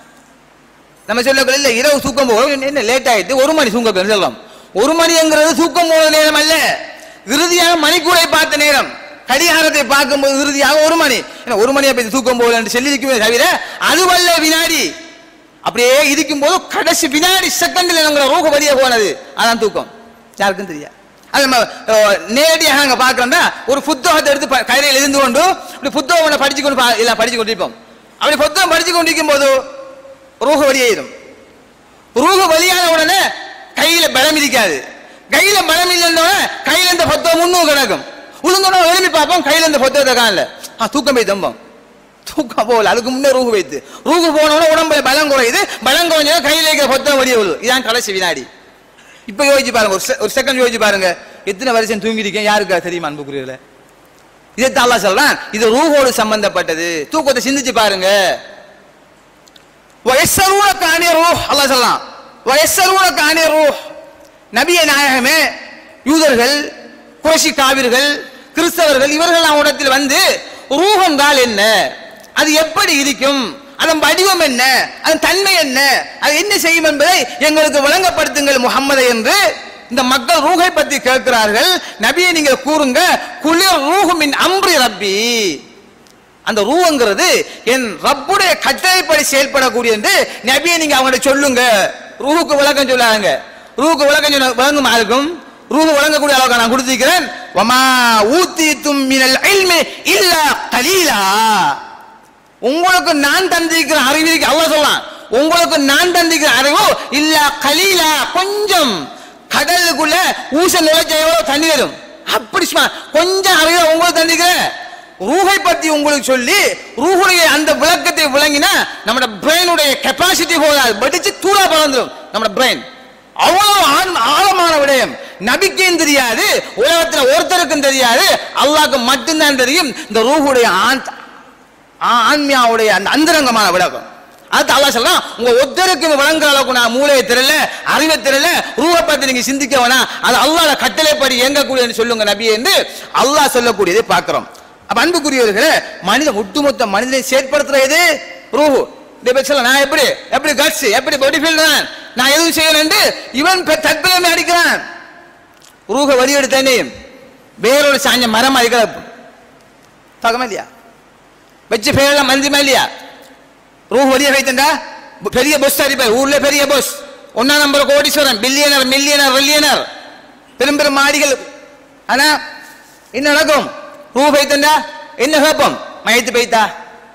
நம்ம சொல்லக்கூட இல்ல இரவு தூக்கம் போகும் என்ன லேட் ஆயிட்டு ஒரு மணி தூங்க சொல்லலாம் ஒரு மணிங்கிறது தூக்கம் போகிற நேரம் அல்ல இறுதியாக மணிக்கூடை பார்த்த நேரம் கடிகாரத்தை பார்க்கும்போது இறுதியாக ஒரு மணி ஏன்னா ஒரு மணியை பத்தி தூக்கம் போகல என்று சொல்லியிருக்குமே தவிர அதுவல்ல வினாடி அப்படியே இருக்கும் போது கடைசி வினாடி செகண்ட்ல நம்மள ரூக வழியா போனது அதான் தூக்கம் யாருக்கும் தெரியாது அது நம்ம அஹ், நேரடியாக நாங்க பார்க்கறோம்னா ஒரு புத்தகத்தை எடுத்து ப- கையில இருந்து கொண்டு இப்படி புத்தகம் படிச்சு கொண்டு பா- எல்லாம் படிச்சு கொண்டிருப்போம் அப்படி புத்தகம் படிச்சு கொண்டிருக்கும் போது ரூஹ வெளியேறும் ரூஹ வெளியான உடனே கையில பலம் இருக்காது கையில பலம் இல்லைன்னா கையில இந்த புத்தகம் முன்னும் கிடக்கும் உளுந்தோட எழுப்பி பார்ப்போம் கையில இந்த புத்தகத்தை காணல ஆ தூக்கம் போய் தம்போம் தூக்கம் போகல அதுக்கு முன்னே ரூஹு வைத்து ரூஹு போனோட உடம்புல பலம் குறையுது பலம் குறைஞ்சா கையில இருக்கிற புத்தகம் வெளியே விழுது இதான் கடைசி வினாடி இப்ப யோசிச்சு பாருங்க ஒரு செ- ஒரு செகண்ட் யோசிச்சு பாருங்க எத்தனை வருஷம் தூங்கி இருக்கேன் யாருக்கா தெரியுமா அன்புக்குரியல இதை அல்லாஹ் சொல்றான் இது ரூஹோடு சம்பந்தப்பட்டது தூக்கத்தை சிந்திச்சு பாருங்க வயசருவ காணிய ரூஹ் அல்லாஹ் சொல்லலாம் வயசருவ காணிய ரூஹ் நபிய நாயகமே யூதர்கள் குறைஷி காவிர்கள் கிறிஸ்தவர்கள் இவர்கள் இடத்தில் வந்து ரூஹ் என்றால் என்ன அது எப்படி இருக்கும் அதன் வடிவம் என்ன அதன் தன்மை என்ன அது என்ன செய்யும் என்பதை எங்களுக்கு விளங்கப்படுத்துங்கள் முகம்மது என்று இந்த மக்கள் ரூஹை பத்தி கேட்கிறார்கள் நபியை நீங்க கூறுங்க குளிர் ரூஹுமின் அம்ரி ரப்பி அந்த ரூங்கிறது என் ரப்புடைய கட்டளைப்படி செயல்படக்கூடிய என்று நபியை நீங்க அவங்கள்ட்ட சொல்லுங்க ரூஹுக்கு விளக்கம் சொல்லாங்க ரூஹுக்கு விளக்கம் சொல்ல விளங்குமா இருக்கும் ரூஹு விளங்கக்கூடிய அளவுக்கு நான் கொடுத்திருக்கிறேன் வமா ஊத்தித்தும் மினல் இல்மி இல்லா கலீலா உங்களுக்கு நான் தந்திருக்கிற அறிவிற்கு அல்லாஹ் சொல்லலாம் உங்களுக்கு நான் தந்திருக்கிற அறிவு இல்ல கலீலா கொஞ்சம் கடலுக்குள்ள ஊச நுழைச்ச எவ்வளவு தண்ணி வரும் அப்படி சும்மா கொஞ்சம் அறிவு உங்களுக்கு தந்திருக்கிறேன் ரூஹை பத்தி உங்களுக்கு சொல்லி ரூஹுடைய அந்த விளக்கத்தை விளங்கினா நம்ம பிரெயினுடைய கெப்பாசிட்டி போதாது படிச்சு தூளா பறந்துடும் நம்ம பிரெயின் அவ்வளவு ஆழ்- ஆழமான விடயம் நபிக்கும் தெரியாது உலகத்துல ஒருத்தருக்கும் தெரியாது அல்லாஹ்க்கு மட்டும்தான் தெரியும் இந்த ரூஹுடைய ஆண் ஆ- ஆன்மியாவுடைய அந்த அந்தரங்கமான விளக்கம் அது அல்லாஹ் சொல்றான் உங்க ஒருத்தருக்கு வழங்குற அளவுக்கு நான் மூளையை தெரியல அறிவை தெரியல ரூஹை பத்தி நீங்க சிந்திக்க வேணாம் அது அல்லாஹ் கட்டளைப்படி இயங்கக்கூடியன்னு சொல்லுங்க நபி என்று அல்லாஹ் சொல்லக்கூடியதை பார்க்கிறோம் அப்ப அன்புக்குரியவர்களே மனித ஒட்டுமொத்த மனிதனை செயற்படுத்துற எது ரூஹு இந்த பட்சத்தில் நான் எப்படி எப்படி கட்ஸ் எப்படி பாடி நான் நான் எதுவும் செய்யணும் என்று இவன் பெ- தற்கொலை அடிக்கிறான் ரூஹ வழி எடுத்தேனே வேறொரு சாஞ்ச மரம் அடிக்கிற தகமா இல்லையா வச்சு பேரெல்லாம் மந்திமா இல்லையா ரூஹ் வழிய வைத்தண்டா பெரிய பஸ் அடிப்பார் ஊர்ல பெரிய பஸ் ஒன்னா நம்பர் கோடீஸ்வரன் பில்லியனர் மில்லியனர் வெள்ளியனர் பெரும் பெரும் மாடிகள் ஆனா என்ன நடக்கும் ரூ வைத்தண்டா என்ன கேட்போம் மயத்து பெய்தா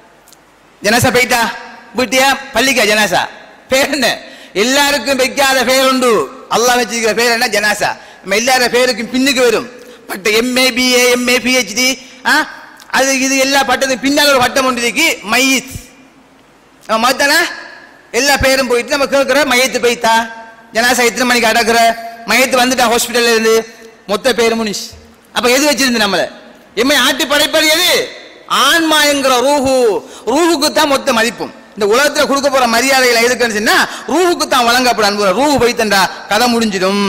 ஜனசா பெய்தா வீட்டியா பள்ளிக்கா ஜனாசா பேர் என்ன எல்லாருக்கும் வைக்காத பேர் உண்டு அல்லாஹ் வச்சிருக்கிற பேர் என்ன ஜனாசா நம்ம எல்லார பேருக்கும் பின்னுக்கு வரும் பட்ட எம்ஏ பிஏ எம்ஏ பிஹெச்டி அது இது எல்லா பட்டத்துக்கு பின்னால் ஒரு பட்டம் ஒன்று இருக்கு மையத் நம்ம மாத்தானா எல்லா பேரும் போயிட்டு நம்ம கேட்கிற மையத்து போய்த்தா ஜனாசா எத்தனை மணிக்கு அடக்குற மையத்து வந்துட்டா ஹாஸ்பிட்டல்ல இருந்து மொத்த பேர் முனிஷ் அப்ப எது வச்சிருந்து நம்மள எம்மை ஆட்டி படைப்பது எது ஆன்மா என்கிற ரூஹு ரூஹுக்கு தான் மொத்த மதிப்பும் இந்த உலகத்துல கொடுக்க போற மரியாதைகளை எதுக்குன்னு சொன்னா ரூஹுக்கு தான் வழங்கப்படும் அன்பு ரூஹு போய்த்தண்டா கதை முடிஞ்சிடும்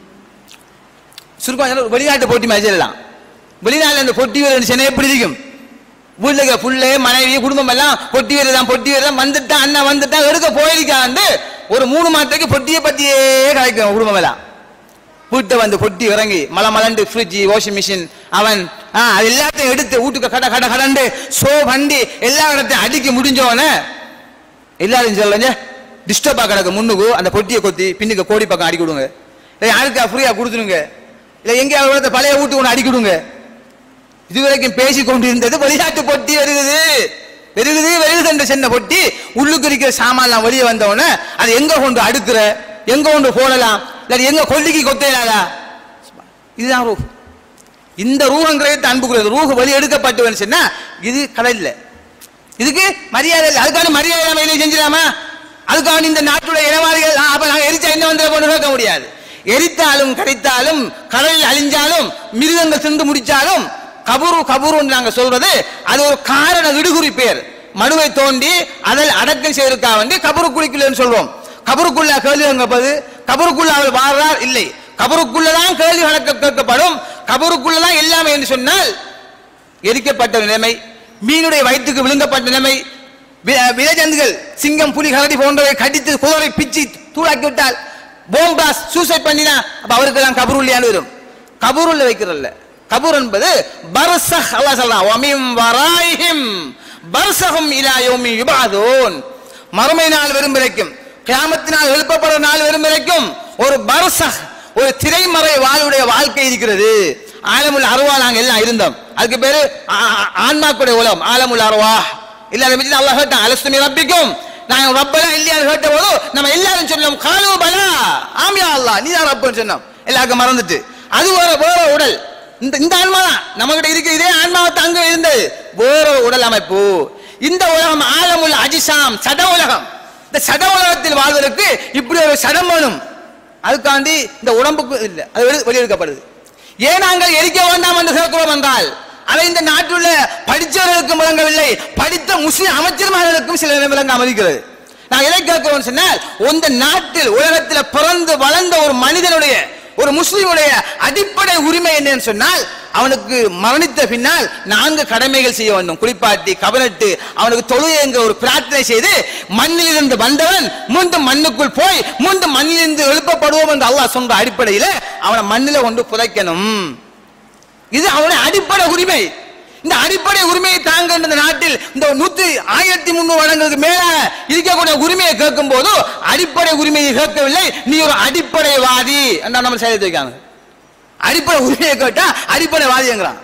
சுருக்கம் சொல்ல, வெளிநாட்டு போட்டி மாதிரி சொல்லலாம் வெளிநாட்டுல இந்த பொட்டி வீரர் சென்னை எப்படி இருக்கும் வீட்டுல இருக்க புள்ளை மனைவி குடும்பம் எல்லாம் பொட்டி வீரர் தான் பொட்டி வீரர் தான் வந்துட்டான் அண்ணா வந்துட்டான் எடுக்க போயிருக்காண்டு ஒரு மூணு மாதத்துக்கு பொட்டியை பத்தியே கலைக்கும் குடும்பம் எல்லாம் வீட்டை வந்து பொட்டி இறங்கி மலை மலண்டு ஃப்ரிட்ஜ் வாஷிங் மிஷின் அவன் ஆ, அது எல்லாத்தையும் எடுத்து வீட்டுக்கு கட கட கடண்டு சோ வண்டி எல்லா இடத்தையும் அடிக்க முடிஞ்சவன எல்லாரும் சொல்லுங்க டிஸ்டர்பா கிடக்கு முன்னுக்கு அந்த பொட்டியை கொத்தி பின்னுக்கு கோடி பக்கம் அடிக்கி விடுங்க இல்லை யாருக்கா ஃப்ரீயா கொடுத்துருங்க இல்லை எங்கேயாவது ஒருத்தர் பழைய வீட்டு ஒன்று அடிக்கி விடுங்க இதுவரைக்கும் பேசி கொண்டிருந்தது வெளிநாட்டு பொட்டி வருகுது வருகுது வருகுது என்று சொன்ன பொட்டி உள்ளுக்கு இருக்கிற சாமான்லாம் வெளியே வந்தவொடனே அது எங்க கொண்டு அடுக்குற எங்க கொண்டு போடலாம் இல்லாட்டி எங்க கொல்லிக்கு கொத்தையிலாதா இதுதான் ரூஹ் இந்த ரூஹங்கிறது அன்புக்குரியது ரூஹ் வெளியே எடுக்கப்பட்டு சொன்னா இது கடை இல்லை இதுக்கு மரியாதை இல்லை அதுக்கான மரியாதை நம்ம வெளியே செஞ்சிடாமா அதுக்கான இந்த நாட்டுடைய இனவாதிகள் ஆ, அப்ப நாங்க எரிச்சா என்ன வந்து கொண்டு கேட்க முடியாது எரித்தாலும் கரைத்தாலும் கடலில் அழிஞ்சாலும் மிருகங்கள் தின்று முடிச்சாலும் கபுரு கபுரு நாங்க சொல்றது அது ஒரு காரண விடுகுறி பேர் மனுவை தோண்டி அதில் அடக்கம் செய்திருக்கா வந்து கபரு குளிக்கலன்னு சொல்றோம் கபருக்குள்ள கேள்வி கேட்பது கபருக்குள்ள அவர் வாழ்றார் இல்லை கபருக்குள்ளதான் கேள்வி கணக்கு கேட்கப்படும் கபருக்குள்ளதான் எல்லாமே என்று சொன்னால் எரிக்கப்பட்ட நிலைமை மீனுடைய வயிற்றுக்கு விழுங்கப்பட்ட நிலைமை வி- விலஜந்துகள் சிங்கம் புலி கரடி போன்றவை கடித்து குதிரை பிச்சு தூளாக்கி விட்டால் போம்பாஸ் சூசைட் பண்ணினா அப்ப அவருக்கு தான் கபருள்ளியான்னு வரும் கபூருள்ள வைக்கிறல்ல கபூர் என்பது பர்சஹ் அல்லாஹ் சொல்றான் வமிம் வராயிஹிம் பர்சஹும் இலா யௌமி யுபாதூன் மறுமை நாள் வரும் வரைக்கும் கியாமத்தினால் எழுப்பப்படுற நாள் வரும் வரைக்கும் ஒரு பர்சஹ் ஒரு திரைமறை வாளுடைய வாழ்க்கை இருக்கிறது ஆலமுல் அருவா நாங்க எல்லாம் இருந்தோம் அதுக்கு பேரு ஆ- ஆ- ஆன்மாக்குடைய உலகம் ஆலமுல் அருவா இல்ல அதை பத்தி அல்லாஹ் கேட்டான் அலஸ்துமி ரப்பிக்கும் நாங்க ரப்பெல்லாம் இல்லையான்னு கேட்ட போது நம்ம எல்லாரும் சொன்னோம் காலு பலா ஆமியா அல்லாஹ் நீ தான் ரப்பன்னு சொன்னோம் எல்லாருக்கும் மறந்துட்டு அது வேற வேற உடல் இந்த இந்த ஆன்மா தான் நம்ம கிட்ட இருக்கிற இதே ஆன்மாவை அங்க இருந்தது வேற ஒரு உடல் அமைப்பு இந்த உலகம் ஆலமுல் அஜிசாம் சட உலகம் இந்த சட உலகத்தில் வாழ்வதற்கு இப்படி ஒரு சடம் வேணும் அதுக்காண்டி இந்த உடம்புக்கு இல்லை அது வெளி- வெளியெடுக்கப்படுது ஏன் நாங்கள் எரிக்க வேண்டாம் என்று கேட்கிறோம் என்றால் அதை இந்த நாட்டில் படித்தவர்களுக்கும் விளங்கவில்லை படித்த முஸ்லிம் அமைச்சர்மார்களுக்கும் சில நேரம் விளங்காமல் இருக்கிறது நான் எதை கேட்கிறோம் சொன்னால் இந்த நாட்டில் உலகத்தில் பிறந்து வளர்ந்த ஒரு மனிதனுடைய ஒரு முஸ்லிமுடைய அடிப்படை உரிமை என்னன்னு சொன்னால் அவனுக்கு மரணித்த பின்னால் நான்கு கடமைகள் செய்ய வேண்டும் குளிப்பாட்டி கவனிட்டு அவனுக்கு தொழுகை என்கிற ஒரு பிரார்த்தனை செய்து மண்ணிலிருந்து வந்தவன் மீண்டும் மண்ணுக்குள் போய் மீண்டும் மண்ணிலிருந்து எழுப்பப்படுவோம் என்று அல்லாஹ் சொன்ன அடிப்படையில் அவனை மண்ணில கொண்டு புதைக்கணும் இது அவனுடைய அடிப்படை உரிமை இந்த அடிப்படை உரிமையை தாங்க இந்த நாட்டில் இந்த நூத்தி ஆயிரத்தி முன்னூறு வருடங்களுக்கு மேல இருக்கக்கூடிய உரிமையை கேட்கும் போது அடிப்படை உரிமையை கேட்கவில்லை நீ ஒரு அடிப்படைவாதி என்று நம்ம செய்து வைக்காங்க அடிப்படை உரிமையை கேட்டா அடிப்படைவாதிங்கிறான்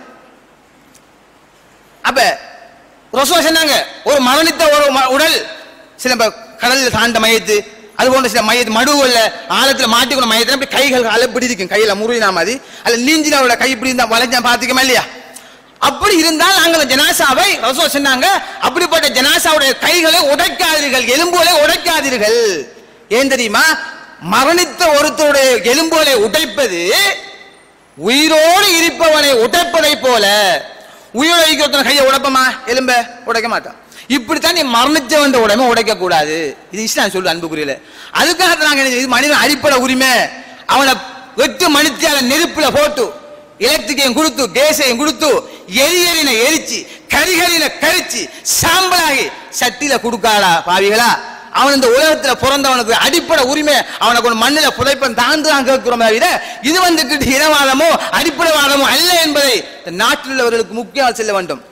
அப்ப ரசூலா சொன்னாங்க ஒரு மரணித்த ஒரு ம- உடல் சில ப- கடல்ல சார்ந்த மையத்து அது போன்ற சில மையத்து மடுவுல ஆழத்துல மாட்டிக்கொண்ட மையத்துல அப்படி கைகள் கால இப்படி இருக்கும் கையில முறினா மாதிரி அதுல நீஞ்சினாவோட கை இப்படி இருந்தா வளைஞ்சா பாத்துக்கமா இல்லையா அப்படி இருந்தால் நாங்கள் அந்த ஜனாசாவை ரசூல் சொன்னாங்க அப்படிப்பட்ட ஜனாசாவுடைய கைகளை உடைக்காதீர்கள் எலும்புகளை உடைக்காதீர்கள் ஏன் தெரியுமா மரணித்த ஒருத்தருடைய எலும்புகளை உடைப்பது உயிரோடு இருப்பவனை உடைப்பதை போல உயிரோடு இருக்கிற கையை உடைப்பமா எலும்ப உடைக்க மாட்டான் இப்படித்தான் நீ மரணிச்சவன் உடம்பை உடைக்க கூடாது இது இஸ்லாம் சொல்லு அன்புக்குரியல அதுக்காக நாங்க என்ன செய்ய- இது மனிதன் அடிப்படை உரிமை அவனை வெட்டு மணித்தியால நெருப்புல போட்டு எலக்ட்ரிக்கையும் கொடுத்து கேஸையும் கொடுத்து எரியறின எரிச்சு கரிகளின கரிச்சு சாம்பலாகி சட்டியில கொடுக்காடா பாவிகளா அவன் இந்த உலகத்துல பிறந்தவனுக்கு அடிப்படை உரிமை அவனுக்கு ஒரு மண்ணில புதைப்பன் தாழ்ந்து தான் கேட்கிறோமே விட இது வந்துட்டு இனவாதமோ அடிப்படைவாதமோ அல்ல என்பதை இந்த நாட்டில் உள்ளவர்களுக்கு முக்கியம் செல்ல வேண்டும்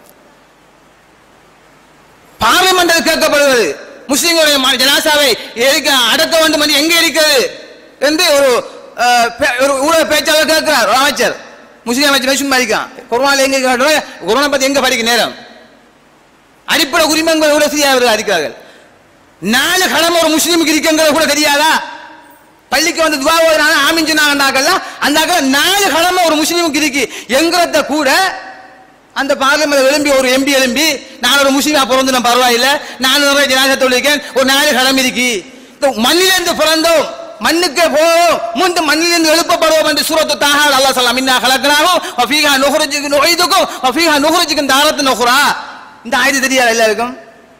பார்லிமெண்டில் கேட்கப்படுவது முஸ்லிம்களுடைய ம- ஜனாசாவை எரிக்க அடக்க வேண்டும் என்று எங்க இருக்கிறது என்று ஒரு அஹ், பே- ஒரு ஊடக பேச்சாளர் கேட்கிறார் ஒரு அமைச்சர் முஸ்லீம் அமைச்சர் பேசும் படிக்கான் குர்ஆன்ல எங்க கேட்டோம் குர்ஆனை பத்தி எங்க படிக்க நேரம் அடிப்படை உரிமைகள் கூட செய்யாதவர்கள் இருக்கிறார்கள் நாலு கடமை ஒரு முஸ்லீமுக்கு இருக்குங்கிறது கூட தெரியாதா பள்ளிக்கு வந்து துவா ஓதுறாங்க ஆமின் சொன்னாங்கன்னாக்கல்ல அந்த அக்கா நாலு கடமை ஒரு முஸ்லீமுக்கு இருக்கு என்கிறத கூட அந்த பார்லிமெண்ட் எழும்பி ஒரு எம்பி எழும்பி நான் ஒரு முஸ்லீமா பிறந்தேன் பரவாயில்ல நான் நிறைய ஜனாசத்தை இருக்கேன் ஒரு நாலு கடமை இருக்கு இந்த மண்ணிலிருந்து பிறந்தோம் மண்ணுக்கு போவோம் முந்து மண்ணிலிருந்து எழுப்பப்படுவோம் என்று சூரத்து தாஹா அல்லாஹ் சொல்லலாம் மின்னா கலக்னாகும் வஃபீஹா நுஹ்ருஜுக்கு நுஹைதுக்கும் வஃபீஹா நுஹ்ருஜுக்கும் தாரத்து நுஹ்ரா இந்த ஆயத்து தெரியாது எல்லாருக்கும்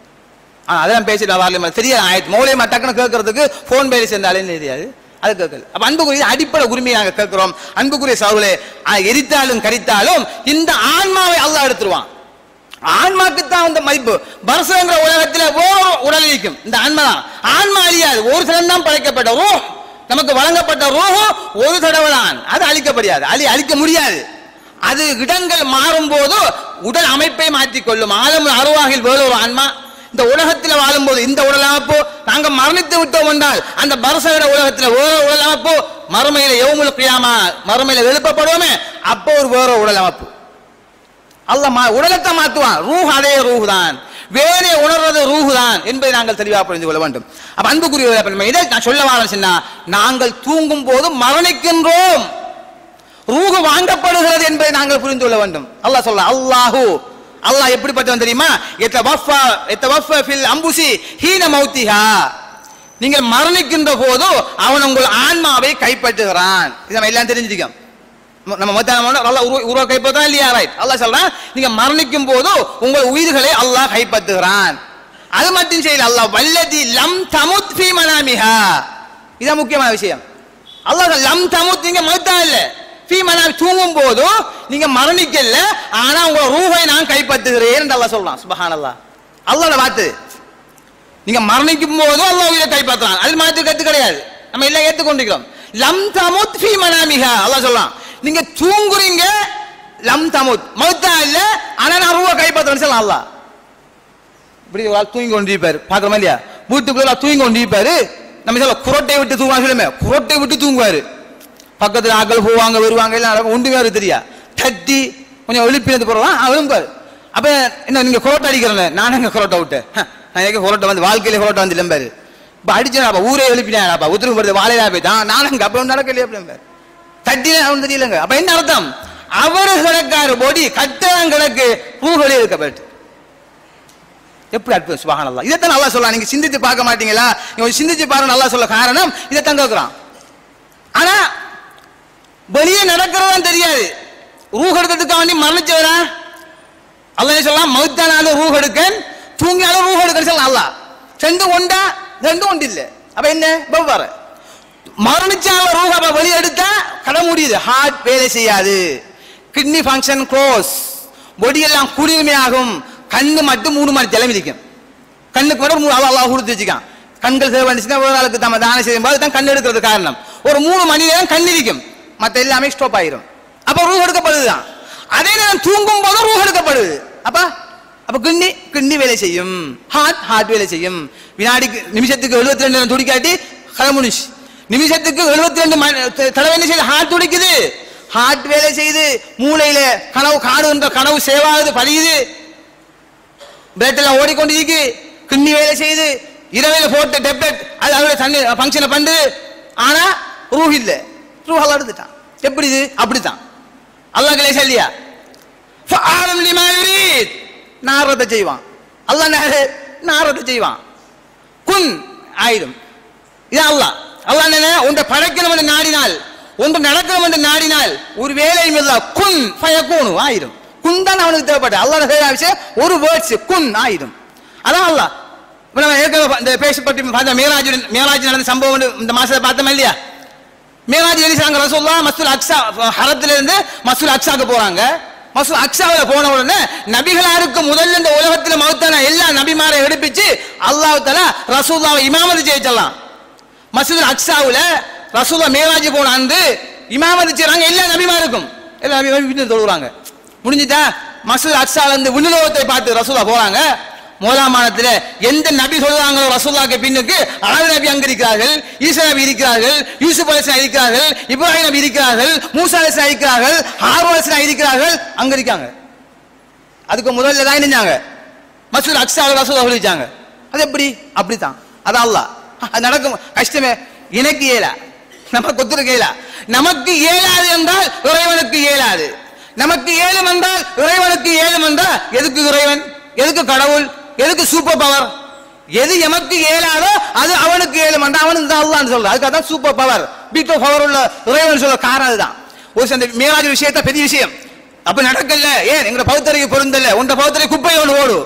ஆ, அதெல்லாம் பேசிட்டு வரல தெரியாது ஆயிரத்தி மௌலியமா டக்குன்னு கேட்கறதுக்கு போன் பேசி சேர்ந்தாலே தெரியாது அது கேட்கல அப்ப அன்புக்குரிய அடிப்படை உரிமையை நாங்க கேட்கிறோம் அன்புக்குரிய சவுளே எரித்தாலும் கரித்தாலும் இந்த ஆன்மாவை அல்லாஹ் எடுத்துருவான் ஆன்மாக்கு தான் அந்த மதிப்பு பரசுங்கிற உலகத்துல ஒரு உடல் இருக்கும் இந்த ஆன்மா தான் ஆன்மா அழியாது ஒரு சிலம் தான் படைக்கப்பட்ட ரூ நமக்கு வழங்கப்பட்ட ரூஹு ஒரு தடவை தான் அது அழிக்கப்படாது அழி அழிக்க முடியாது அது இடங்கள் மாறும் போது உடல் அமைப்பை மாற்றிக் கொள்ளும் ஆலம் அருவாகில் வேறு ஒரு ஆன்மா இந்த உலகத்தில் வாழும்போது இந்த உடல் அமைப்பு நாங்க மரணித்து விட்டோம் என்றால் அந்த பரசகர உலகத்தில் வேற உடல் அமைப்பு மறுமையில எவ்வளவு கியாமா மறுமையில எழுப்பப்படுவோமே அப்போ ஒரு வேற உடல் அமைப்பு அல்லாஹ் மா உலகத்தை மாத்துவான் ரூஹ் அதே ரூஹ் தான் வேறே உணர்றது ரூஹ் தான் என்பதை நாங்கள் தெளிவாக புரிந்து கொள்ள வேண்டும் அப்ப அன்புக்குரிய அப்ப நம்ம இதை நான் சொல்ல வரேன் சொன்னா நாங்கள் தூங்கும் போது மரணிக்கின்றோம் ரூஹு வாங்கப்படுகிறது என்பதை நாங்கள் புரிந்து கொள்ள வேண்டும் அல்லாஹ் சொல்ல அல்லாஹு அல்லாஹ் எப்படிப்பட்டவன் தெரியுமா எத்தவஃபா எத்தவஃபா ஃபில் அம்புசி ஹீன மௌத்திஹா நீங்கள் மரணிக்கின்ற போது அவன் உங்கள் ஆன்மாவை கைப்பற்றுகிறான் இதை நம்ம எல்லாம் தெரிஞ்சிருக்கோம் நம்ம மத்தான அல்லாஹ் உருவ உருவ கைப்பற்றா இல்லையா ரைட் அல்லாஹ் சொல்றான் நீங்க மரணிக்கும் போது உங்கள் உயிர்களை அல்லாஹ் கைப்பற்றுகிறான் அது மட்டும் செய்யல அல்லாஹ் வல்லதி லம் தமுத் ஃபீ மனாமிஹா இதான் முக்கியமான விஷயம் அல்லாஹ் லம் தமுத் நீங்க மௌத்தா இல்ல ஃபீ மனாமி தூங்கும் போது நீங்க மரணிக்கல ஆனா உங்க ரூஹை நான் கைப்பற்றுகிறேன் என்று அல்லாஹ் சொல்றான் சுபஹானல்லாஹ் அல்லாஹ்வோட வார்த்தை நீங்க மரணிக்கும் போதும் அல்லாஹ் உயிரை கைப்பற்றான் அது மாற்று கத்து கிடையாது நம்ம எல்லாம் ஏத்துக்கொண்டிருக்கிறோம் லம் தமுத் ஃபீ மனாமிஹா அல்லாஹ் சொல்றான் நீங்க தூங்குறீங்க லம் தமுத் மௌத்தா இல்ல ஆனா நான் ரூபா கைப்பற்றேன்னு சொல்லலாம் அல்லாஹ் இப்படி ஒரு ஆள் தூங்கி கொண்டிருப்பாரு பாக்குறோமா இல்லையா வீட்டுக்குள்ள தூங்கி கொண்டிருப்பாரு நம்ம சொல்ல குரட்டை விட்டு தூங்குவாங்க சொல்லுமே குரட்டை விட்டு தூங்குவாரு பக்கத்துல ஆட்கள் போவாங்க வருவாங்க எல்லாம் நடக்கும் ஒன்றுமே அவருக்கு தெரியா தட்டி கொஞ்சம் எழுப்பினது போறோம் விழும்பாரு அப்ப என்ன நீங்க குரோட்டை அடிக்கிறேன் நான் எங்க குரோட்டை விட்டேன் ஹ, நான் எங்க குரோட்டை வந்து வாழ்க்கையில குரோட்டை வந்து இல்லம்பாரு இப்ப அடிச்சேன் ஊரே எழுப்பினேன் உத்தரவு போறது வாழையா போயிட்டா நான் அங்க அப்ப நடக்கலையே அப்படிம்பாரு தட்டின அவன் தெரியலங்க அப்ப என்ன அர்த்தம் அவரு கிடக்காரு பொடி கட்டணம் கிடக்கு பூகளே இருக்கப்பட்டு எப்படி அற்புதம் சுபஹானல்லாஹ் இதைத்தான் நல்லா சொல்லலாம் நீங்க சிந்திச்சு பார்க்க மாட்டீங்களா நீங்க கொஞ்சம் சிந்திச்சு பாருங்க நல்லா சொல்ல காரணம் இதைத்தான் கேட்கிறான் ஆனா வெளியே நடக்கிறதா தெரியாது ரூஹ் எடுக்கிறதுக்கு வேண்டி மரணிச்சவரா அல்லாஹ் சொல்லலாம் மௌத்தானாலும் ரூஹ் எடுக்கன் தூங்கினாலும் ரூஹ் எடுக்கன்னு சொல்லலாம் அல்லாஹ் ரெண்டு ஒண்டா ரெண்டு ஒன்று இல்ல அப்ப என்ன வெவ்வாறு மரணிச்சால ரூஹ் அப்ப வெளியே எடுத்தா கட முடியுது ஹார்ட் வேலை செய்யாது கிட்னி ஃபங்க்ஷன் க்ளோஸ் பொடி எல்லாம் குளிர்மையாகும் கண்ணு மட்டும் மூணு மணி ஜலம் இருக்கும் கண்ணுக்கு மட்டும் மூணு அல்லாஹ் அல்லாஹ் கொடுத்து வச்சுக்கான் கண்கள் சேவடிச்சுன்னா ஒரு நாளுக்கு நம்ம தானம் செய்யும் போது தான் கண் எடுக்கிறது காரணம் ஒரு மூணு மணி நேரம் கண் இருக்கும் மற்ற எல்லாமே ஸ்டாப் ஆயிரும் அப்ப ரூ எடுக்கப்படுதுதான் அதே நேரம் தூங்கும் போதும் ரூ எடுக்கப்படுது அப்ப அப்ப கிண்ணி கிண்ணி வேலை செய்யும் ஹார்ட் ஹார்ட் வேலை செய்யும் வினாடிக்கு நிமிஷத்துக்கு எழுபத்தி ரெண்டு நேரம் துடிக்காட்டி கலமுனிஷ் நிமிஷத்துக்கு எழுபத்தி ரெண்டு தடவை என்ன செய்யுது ஹார்ட் துடிக்குது ஹார்ட் வேலை செய்யுது மூளையில கனவு காணுன்ற கனவு சேவாகுது பதியுது பிளட் எல்லாம் ஓடிக்கொண்டிருக்கு கிண்ணி வேலை செய்யுது இரவையில போட்ட டெப்லெட் அது அதோட தண்ணி ஃபங்க்ஷனை பண்ணுது ஆனா ரூஹ் இல்ல ரூஹ் அல்லா எடுத்துட்டான் எப்படி இது அப்படித்தான் அல்லாஹ் கிளேசா இல்லையா ஃபஆலம் லிமா யுரீத் நாரத்தை செய்வான் அல்லாஹ் நாரு நாரத்தை செய்வான் குன் ஆயிடும் இது அல்லாஹ் அல்லாஹ் என்ன உன்னை படைக்கணும் என்று நாடினால் ஒன்று நடக்கணும் என்று நாடினால் ஒரு வேலையும் இல்ல குன் ஃபயகூனு ஆயிடும் குன் தான் அவனுக்கு தேவைப்பட்ட அல்லாஹ் செய்யற விஷயம் ஒரு வேர்ட்ஸ் குன் ஆயிடும் அதான் அல்லாஹ் இப்ப நம்ம ஏற்கனவே இந்த பேசப்பட்டு பார்த்த மேராஜ் மேராஜ் நடந்த சம்பவம் வந்து இந்த மாசத்தை பார்த்தோமா இல்லையா மேராஜ் எலிசாங்க ரசூல்லா மசூல் அக்ஸா ஹரத்துல இருந்து மசூல் அக்ஸாக்கு போறாங்க மசூல் அக்ஸாவுல போன உடனே நபிகளாருக்கு முதல்ல இந்த உலகத்துல மௌத்தான எல்லா நபிமாரை எடுப்பிச்சு அல்லாஹ் தஆலா ரசூல்லாவை இமாமத்து செய்யலாம் மசூல் அக்ஸாவுல ரசூல்லா மேராஜ் போன அன்று இமாமத்து செய்றாங்க எல்லா நபிமாருக்கும் எல்லா நபிமாரும் வீட்டுல தொழுகிறாங்க முடிஞ்சுட்டா மசூல் அக்ஸால இருந்து விண்ணுலகத்தை பார்த்து ரசூல்லா போறாங்க முதலாம் மாதத்துல எந்த நபி சொல்றாங்களோ ரசூல்லாக்கு பின்னுக்கு ஆறு நபி அங்க இருக்கிறார்கள் ஈசா நபி இருக்கிறார்கள் யூசுப் அலிஸ்லாம் இருக்கிறார்கள் இப்ராஹிம் நபி இருக்கிறார்கள் மூசா அலிஸ்லாம் இருக்கிறார்கள் ஹாரூன் அலிஸ்லாம் இருக்கிறார்கள் அங்க இருக்காங்க அதுக்கு முதல்ல தான் நினைஞ்சாங்க மசூல் அக்ஸால ரசூலா சொல்லிச்சாங்க அது எப்படி அப்படித்தான் அது அல்லாஹ் அது நடக்கும் கஷ்டமே எனக்கு இயலா நமக்கு ஒத்துருக்கு இயலா நமக்கு இயலாது என்றால் இறைவனுக்கு இயலாது நமக்கு ஏழும் என்றால் இறைவனுக்கு ஏழும் என்றால் எதுக்கு இறைவன் எதுக்கு கடவுள் எதுக்கு சூப்பர் பவர் எது எமக்கு இயலாதோ அது அவனுக்கு ஏழும் என்றால் அவனுக்கு தான் அல்லான்னு சொல்றான் அதுக்காக தான் super power beat of power உள்ள இறைவன் சொல்ல காரணம் அதுதான் ஒரு சில மேலாஜ் விஷயத்த பெரிய விஷயம் அப்ப நடக்கல ஏன் எங்க பௌத்தரைக்கு பொருந்தல உண்ட பௌத்தரை குப்பை ஒன்று ஓடு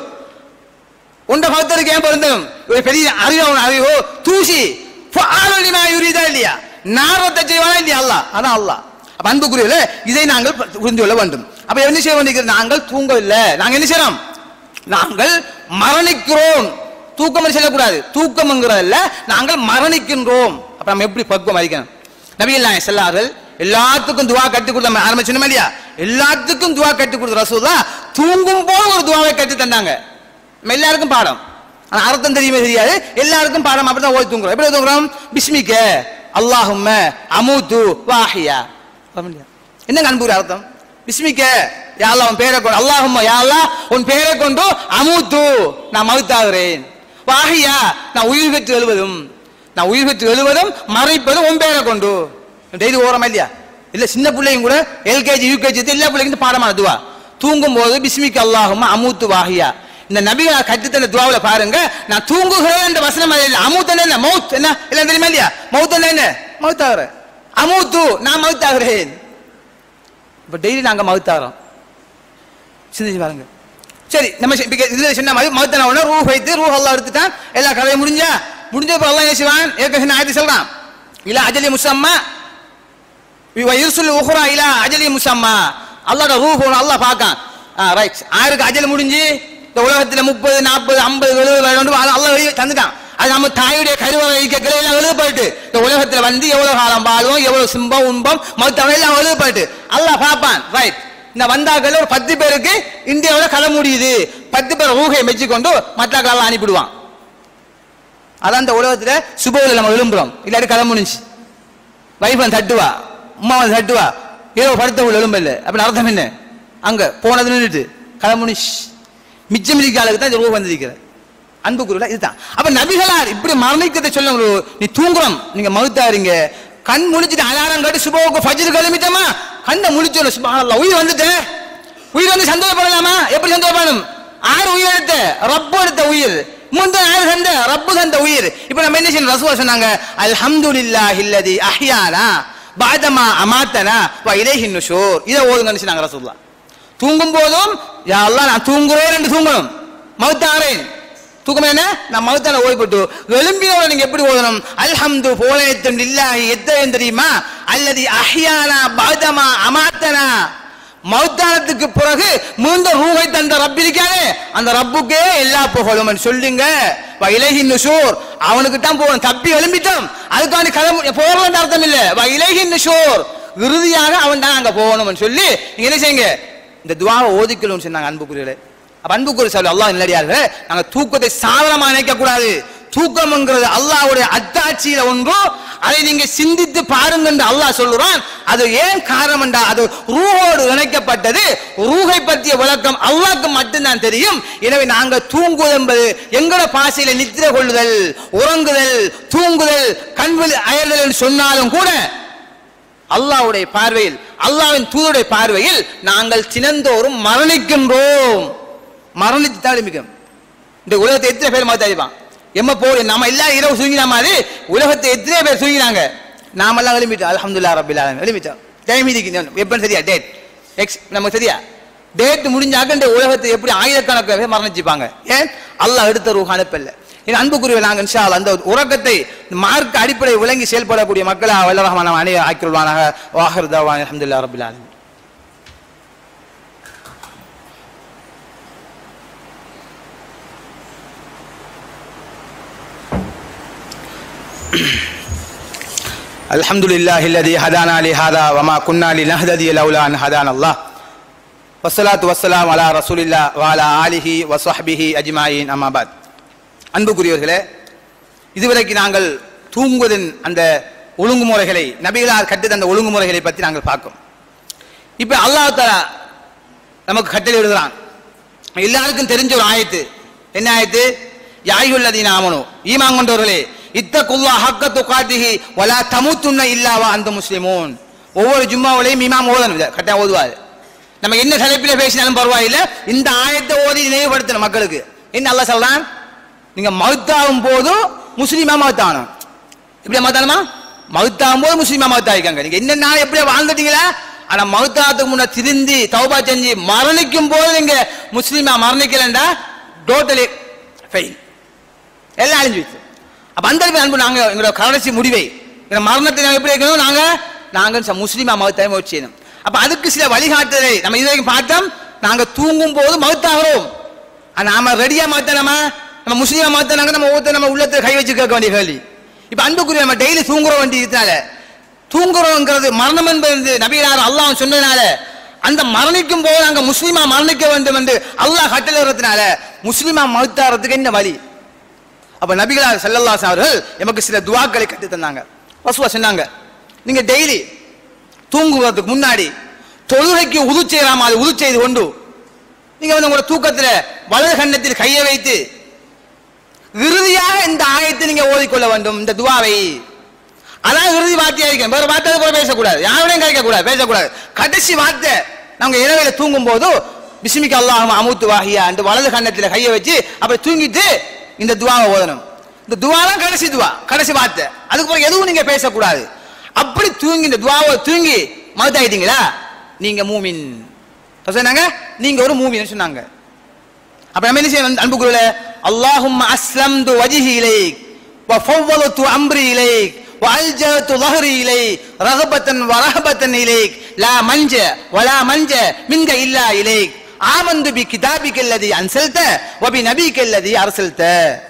உண்ட பௌத்தருக்கு ஏன் பொருந்தும் ஒரு பெரிய அறிவு அவன் அறிவோ தூசி ஆளுநா யுரிதா இல்லையா நாரத்தை செய்வானா இல்லையா அல்லாஹ் அதான் அல்லாஹ் அப்ப அன்புக்குரியல இதை நாங்கள் புரிந்து கொள்ள வேண்டும் அப்ப என்ன செய்ய வேண்டியிருக்கிறது நாங்கள் தூங்கவில்லை நாங்கள் என்ன செய்யறோம் நாங்கள் மரணிக்கிறோம் தூக்கம் செல்லக்கூடாது தூக்கம்ங்கிறதல்ல நாங்கள் மரணிக்கின்றோம் அப்ப நம்ம எப்படி பக்குவம் அறிக்கணும் நபிகள் நாயகம் செல்லார்கள் எல்லாத்துக்கும் துவா கட்டி கொடுத்த ஆரம்பிச்சோம் இல்லையா எல்லாத்துக்கும் துவா கட்டி கொடுத்த ரசூலா தூங்கும் போது ஒரு துவாவை கட்டி தந்தாங்க நம்ம எல்லாருக்கும் பாடம் ஆனா அர்த்தம் தெரியுமே தெரியாது எல்லாருக்கும் பாடம் அப்படிதான் ஓதி தூங்குறோம் எப்படி தூங்குறோம் பிஸ்மிக்க அல்லாஹும்ம அமுது வாஹியா என்னங்க அன்புற அர்த்தம் பிஸ்மிக்க யா அல்லாஹ் உன் பேரை கொண்டு அல்லாஹும்ம யா அல்லாஹ் உன் பேரை கொண்டு அமுத்து நான் மவுத்தாகிறேன் வாஹியா நான் உயிர் பெற்று எழுவதும் நான் உயிர் பெற்று எழுவதும் மறைப்பதும் உன் பேரை கொண்டு டெய்லி ஓரமா இல்லையா இல்ல சின்ன பிள்ளைங்க கூட எல்கேஜி யூகேஜி எல்லா பிள்ளைங்க பாடமான துவா தூங்கும் போது பிஸ்மிக்கு அல்லாஹும் அமுத்து வாஹியா இந்த நபிகளை கற்றுத்தந்த துவாவுல பாருங்க நான் தூங்குகிறேன் என்ற வசனம் அது இல்லை அமுத்து என்ன மவுத் என்ன இல்ல தெரியுமா இல்லையா மவுத் என்ன மவுத் ஆகிறேன் அமுத்து நான் மவுத் ஆகிறேன் இப்ப டெய்லி நாங்க மவுத் ஆகிறோம் சிந்திச்சு பாருங்க சரி நம்ம சி- இப்ப இதுல சொன்ன மாதிரி மவுத்தன உடனே ரூ வைத்து ரூ அல்லாஹ் எடுத்துட்டான் எல்லா கதையும் முடிஞ்சா முடிஞ்ச அப்புறம் அல்லாஹ் என்ன செய்வான் ஏற்கனவே ஆயத்து சொல்றான் இல்ல அஜலி முசம்மா யுர்சுல் உஹ்ரா இலா அஜலி முசம்மா அல்லாஹ்ட ரூஹ் போன அல்லாஹ் பார்க்கான் ரைட் ஆயிருக்கு அஜல் முடிஞ்சு இந்த உலகத்துல முப்பது நாற்பது ஐம்பது எழுபது வருடம் அல்லாஹ் வெளியே தந்துட்டான் அது நம்ம தாயுடைய கருவை வைக்கல எல்லாம் எழுதப்பட்டு இந்த உலகத்துல வந்து எவ்வளவு காலம் வாழ்வோம் எவ்வளவு சிம்பம் உன்பம் மொத்தம் எல்லாம் எழுதப்பட்டு அல்லாஹ் பார்ப்பான் ரைட் இந்த வந்தாக்கள் ஒரு பத்து பேருக்கு இந்தியாவுல கதை முடியுது பத்து பேர் ஊகை மெச்சிக்கொண்டு மற்றாக்கள் அனுப்பிடுவான் அதான் இந்த உலகத்துல சுபவில் நம்ம விரும்புறோம் இல்லாட்டி கதை முடிஞ்சு வைஃபன் தட்டுவா உமா வந்து தட்டுவா ஏதோ படுத்த உள்ள எலும்பு இல்லை அப்படின்னு அர்த்தம் என்ன அங்க போனது நின்றுட்டு கதை முடிச்சு மிச்சம் இருக்க ஆளுக்கு தான் இந்த ரூபம் வந்திருக்கிற அன்பு குருல இதுதான் அப்ப நபிகளார் இப்படி மரணிக்கத்தை சொல்ல நீ தூங்குறோம் நீங்க மகுத்தாருங்க கண் முழிச்சிட்டு அலாரம் கட்டி சுபோக்கு ஃபஜ்ர் கிளம்பிட்டோமா கண்ணை முழிச்சோம் சுபஹானல்லாஹ் உயிர் வந்துட்டேன் உயிர் வந்து சந்தோஷப்படலாமா எப்படி சந்தோஷப்படணும் ஆறு உயிர் எடுத்த ரப்பு எடுத்த உயிர் முந்தன ஆறு தந்த ரப்பு தந்த உயிர் இப்ப நம்ம என்ன செய்யணும் ரசூலா சொன்னாங்க அல்ஹம்துலில்லாஹி இல்லதி அஹ்யானா பாதமா அமாத்தனா வ இலைஹி நுஷூர் இதை ஓதுங்கன்னு சொன்னாங்க ரசூலுல்லாஹ் தூங்கும் போதும் யா அல்லாஹ் நான் தூங்குறேன் என்று தூங்கணும் மௌத்தாகிறேன் தூக்கம் என்ன நான் மௌத்தான ஓய்வுட்டு எழும்பினோட நீங்க எப்படி ஓதணும் அல்ஹம்து போலயத்தும் இல்லாஹி எத்தனை தெரியுமா அல்லது அஹ்யானா பாதமா அமாத்தனா மௌத்தானத்துக்கு பிறகு மீண்டும் ரூஹை தந்த ரப் இருக்கானே அந்த ரப்புக்கே எல்லா புகழும் சொல்லுங்க வ இலஹி நுஷூர் அவனுக்கு தான் போகணும் தப்பி எழும்பிட்டோம் அதுக்காண்டி கதை போகலாம் அர்த்தம் இல்ல வ இலஹி நுஷூர் இறுதியாக அவன் தான் அங்க போகணும்னு சொல்லி நீங்க என்ன செய்யுங்க இந்த துவாவை ஓதிக்கணும்னு சொன்னாங்க அன்புக்குரியர்களே அப்ப அன்புக்குரிய சொல்லி அல்லாஹ் நல்லடியார்கள் நாங்க தூக்கத்தை சாதனமா நினைக்க கூடாது தூக்கம்ங்கிறது அல்லாஹ்வுடைய அத்தாட்சியில ஒன்று அதை நீங்க சிந்தித்து பாருங்க என்று அல்லாஹ் சொல்லுறான் அது ஏன் காரணம் என்றா அது ரூஹோடு இணைக்கப்பட்டது ரூஹை பற்றிய விளக்கம் அல்லாஹ்க்கு மட்டும்தான் தெரியும் எனவே நாங்க தூங்குவது என்பது எங்களோட பாசையில நித்திர கொள்ளுதல் உறங்குதல் தூங்குதல் கண்வில் அயர்தல் என்று சொன்னாலும் கூட அல்லாஹ்வுடைய பார்வையில் அல்லாஹ்வின் தூதருடைய பார்வையில் நாங்கள் தினந்தோறும் மரணிக்கின்றோம் மரணித்து தான் எழுமிக்கும் இந்த உலகத்தை எத்தனை பேர் மாதிரி அறிவான் எம்ம போய் நம்ம எல்லாரும் இரவு தூங்கின மாதிரி உலகத்தை எத்தனை பேர் தூங்கினாங்க நாமெல்லாம் எழுமிட்டோம் அல்ஹம்துலில்லாஹ் ரப்பில் ஆலமீன் எழுமிட்டோம் டைம் இருக்கு எப்பன்னு சரியா டேட் எக்ஸ் நமக்கு சரியா டேட் முடிஞ்சாக்க இந்த உலகத்தை எப்படி ஆயிரக்கணக்கான பேர் மரணிச்சுப்பாங்க ஏன் அல்லாஹ் எடுத்த ரூஹ் அனுப்பல என் அன்புக்குரிய நாங்கள் இன்ஷா அல்லாஹ் அந்த உறக்கத்தை மார்க்க அடிப்படை விளங்கி செயல்படக்கூடிய மக்களை வல்லரகமான அணி ஆக்கிருவானாக வாஹர் தவான் அல்ஹம்துலில்லாஹ் ரப்பில் ஆலமீன் الحمد لله الذي هدانا لهذا وما كنا لنهتدي لولا ان هدانا الله والصلاة والسلام على رسول الله وعلى آله وصحبه أجمعين أما بعد அன்புக்குரியவர்களே இதுவரைக்கு நாங்கள் தூங்குவதன் அந்த ஒழுங்குமுறைகளை நபிகளார் கட்டு அந்த ஒழுங்குமுறைகளை பற்றி நாங்கள் பார்க்கோம் இப்ப அல்லாஹ் தஆலா நமக்கு கட்டளை எழுதுறான் எல்லாருக்கும் தெரிஞ்ச ஒரு ஆயத்து என்ன ஆயத்து யாயுள்ளதீன ஆமனு ஈமான் கொண்டவர்களே இத்தகுல்லா ஹக்க துகாத்திஹி வலா தமுத்துன்ன இல்லாவா அந்த முஸ்லிமூன் ஒவ்வொரு ஜும்மாவிலையும் இமாம் ஓதணும் இதை கட்டாயம் ஓதுவார் நம்ம என்ன தலைப்பில் பேசினாலும் பரவாயில்ல இந்த ஆயத்தை ஓதி நினைவுபடுத்தணும் மக்களுக்கு என்ன அல்லாஹ் சொல்றான் நீங்க மவுத்தாகும் போதும் முஸ்லீமா மவுத்தாகணும் இப்படி மவுத்தானுமா மவுத்தாகும் போது முஸ்லீமா மவுத்தாயிருக்காங்க நீங்க என்ன நாள் எப்படி வாழ்ந்துட்டீங்களா ஆனா மவுத்தாத்துக்கு முன்ன திருந்தி தௌபா செஞ்சு மரணிக்கும் போது நீங்க முஸ்லீமா மரணிக்கலண்டா டோட்டலி ஃபெயில் எல்லாம் அழிஞ்சு வச்சு அப்ப அந்த அளவுக்கு அன்பு நாங்க எங்களோட கடைசி முடிவை எங்க மரணத்தை நாங்க எப்படி வைக்கணும் நாங்க நாங்க ச- முஸ்லீமா மகத்தாய் முயற்சி செய்யணும் அப்ப அதுக்கு சில வழிகாட்டுதலை நம்ம இதுவரைக்கும் பார்த்தோம் நாங்க தூங்கும் போது மகத்தாகிறோம் ஆனா நாம ரெடியா மாத்தலாமா நம்ம முஸ்லீமா மாத்தினாங்க நம்ம ஒவ்வொருத்தர் நம்ம உள்ளத்துல கை வச்சு கேட்க வேண்டிய கேள்வி இப்ப அன்புக்குரிய நம்ம டெய்லி தூங்குற வேண்டியதுனால தூங்குறோங்கிறது மரணம் என்பது நபிகளார் அல்லாஹ் சொன்னதுனால அந்த மரணிக்கும் போது நாங்க முஸ்லீமா மரணிக்க வேண்டும் என்று அல்லாஹ் கட்டளைறதுனால முஸ்லீமா மௌத்தாறதுக்கு என்ன வழி அப்ப நபிகளார் ஸல்லல்லாஹு அவர்கள் எமக்கு சில துவாக்களை கற்று தந்தாங்க வசுவா சொன்னாங்க நீங்க டெய்லி தூங்குவதற்கு முன்னாடி தொழுகைக்கு உது செய்யற மாதிரி உது செய்து கொண்டு நீங்க வந்து உங்களோட தூக்கத்துல வலது கண்ணத்தில் கையை வைத்து இறுதியாக இந்த ஆயத்தை நீங்க ஓதிக்கொள்ள வேண்டும் இந்த துவாவை அதான் இறுதி வார்த்தையா இருக்கும் வேற வார்த்தை கூட பேசக்கூடாது யாரோடையும் கழிக்க கூடாது பேசக்கூடாது கடைசி வார்த்தை நாங்க இரவையில தூங்கும் போது பிஸ்மிக்கு அல்லாஹ் அமுத்து வாகியா அந்த வலது கண்ணத்துல கையை வச்சு அப்படி தூங்கிட்டு இந்த துவாவை ஓதணும் இந்த துவா தான் கடைசி துவா கடைசி வார்த்தை அதுக்கு பிறகு எதுவும் நீங்க பேசக்கூடாது அப்படி தூங்கி இந்த துவாவை தூங்கி மவுத்தாயிட்டீங்களா நீங்க மூமின் அப்ப சொன்னாங்க நீங்க ஒரு மூமின்னு சொன்னாங்க அப்ப நம்ம என்ன செய்யணும் அன்புக்குள்ள அல்லாஹும் அஸ்லம்து வஜிஹி இலைக் வ ஃபவ்வலத்து அம்ரி இலைக் வ அல்ஜத்து ظهري இலைக் ரகபத்தன் வ ரஹபத்தன் இலைக் லா மஞ்ச வலா மஞ்ச மின்க இல்லா இலைக் ஆமந்து பி கிதாபிக அல்லதி அன்சல்த வ பி நபிக அல்லதி அர்சல்த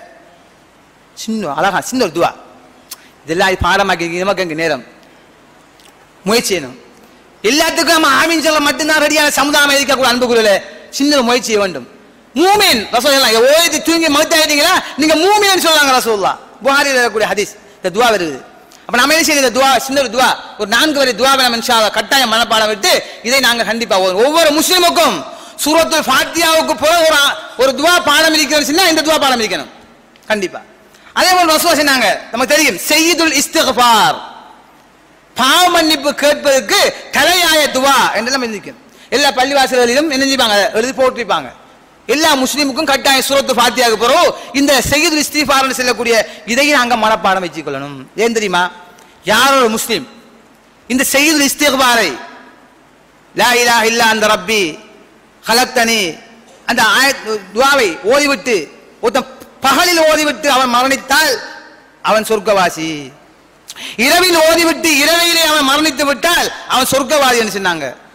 சின்ன அழகா சின்ன ஒரு துவா இதெல்லாம் பாடமாக்கி நமக்கு அங்க நேரம் முயற்சி செய்யணும் எல்லாத்துக்கும் நம்ம ஆமீன் சொல்ல மட்டும்தான் ரெடியான சமுதாயம் இருக்கக்கூடிய அன்புக்குள்ள சின்ன ஒரு முயற்சி செய்ய வேண்டும் மூமின் ரசோல்லா ஓய்ந்து தூங்கி மௌத்தாயிட்டீங்களா நீங்க மூமின்னு சொல்றாங்க ரசோல்லா புகாரில் இருக்கக்கூடிய ஹதீஸ் இந்த துவா வருது அப்ப நம்ம என்ன செய்யணும் இந்த துவா சின்ன ஒரு துவா ஒரு நான்கு வரை துவாவை நம்ம இன்ஷா அல்லாஹ் கட்டாயம் மனப்பாடம் விட்டு இதை நாங்க கண்டிப்பா ஓதுவோம். ஒவ்வொரு முஸ்லிமுக்கும் சூரத்துல் ஃபாத்தியாவுக்கு போல ஒரு ஆ- ஒரு துவா பாடம் இருக்கிறது சொன்னா இந்த துவா பாடம் இருக்கணும் கண்டிப்பா அதே போல ரசூலா சொன்னாங்க நமக்கு தெரியும் செய்யுதுல் இஸ்திக்பார் பாவ மன்னிப்பு கேட்பதற்கு தலையாய துவா என்றெல்லாம் எழுதிக்கும் எல்லா பள்ளிவாசல்களிலும் என்ன செய்வாங்க எழுதி போட்டிருப்பாங்க எல்லா முஸ்லீமுக்கும் கட்டாய சூரத்து ஃபாத்தியாக்கு பிறகு இந்த செய்யுது இஸ்திஃபார்னு சொல்லக்கூடிய இதையும் நாங்க மனப்பாடம் வச்சுக்கொள்ளணும் ஏன் தெரியுமா யார் ஒரு முஸ்லீம் இந்த செய்யுது இஸ்திஃபாரை லா இலாஹ இல்லா அந்த ரப்பி ஹலக்தனி அந்த ஆயத் துவாவை ஓதிவிட்டு ஒருத்தன் பகலில் ஓதிவிட்டு அவன் மரணித்தால் அவன் சொர்க்கவாசி இரவில் ஓதிவிட்டு இரவையிலே அவன் மரணித்து விட்டால் அவன் சொர்க்கவாதி என்று சொன்னாங்க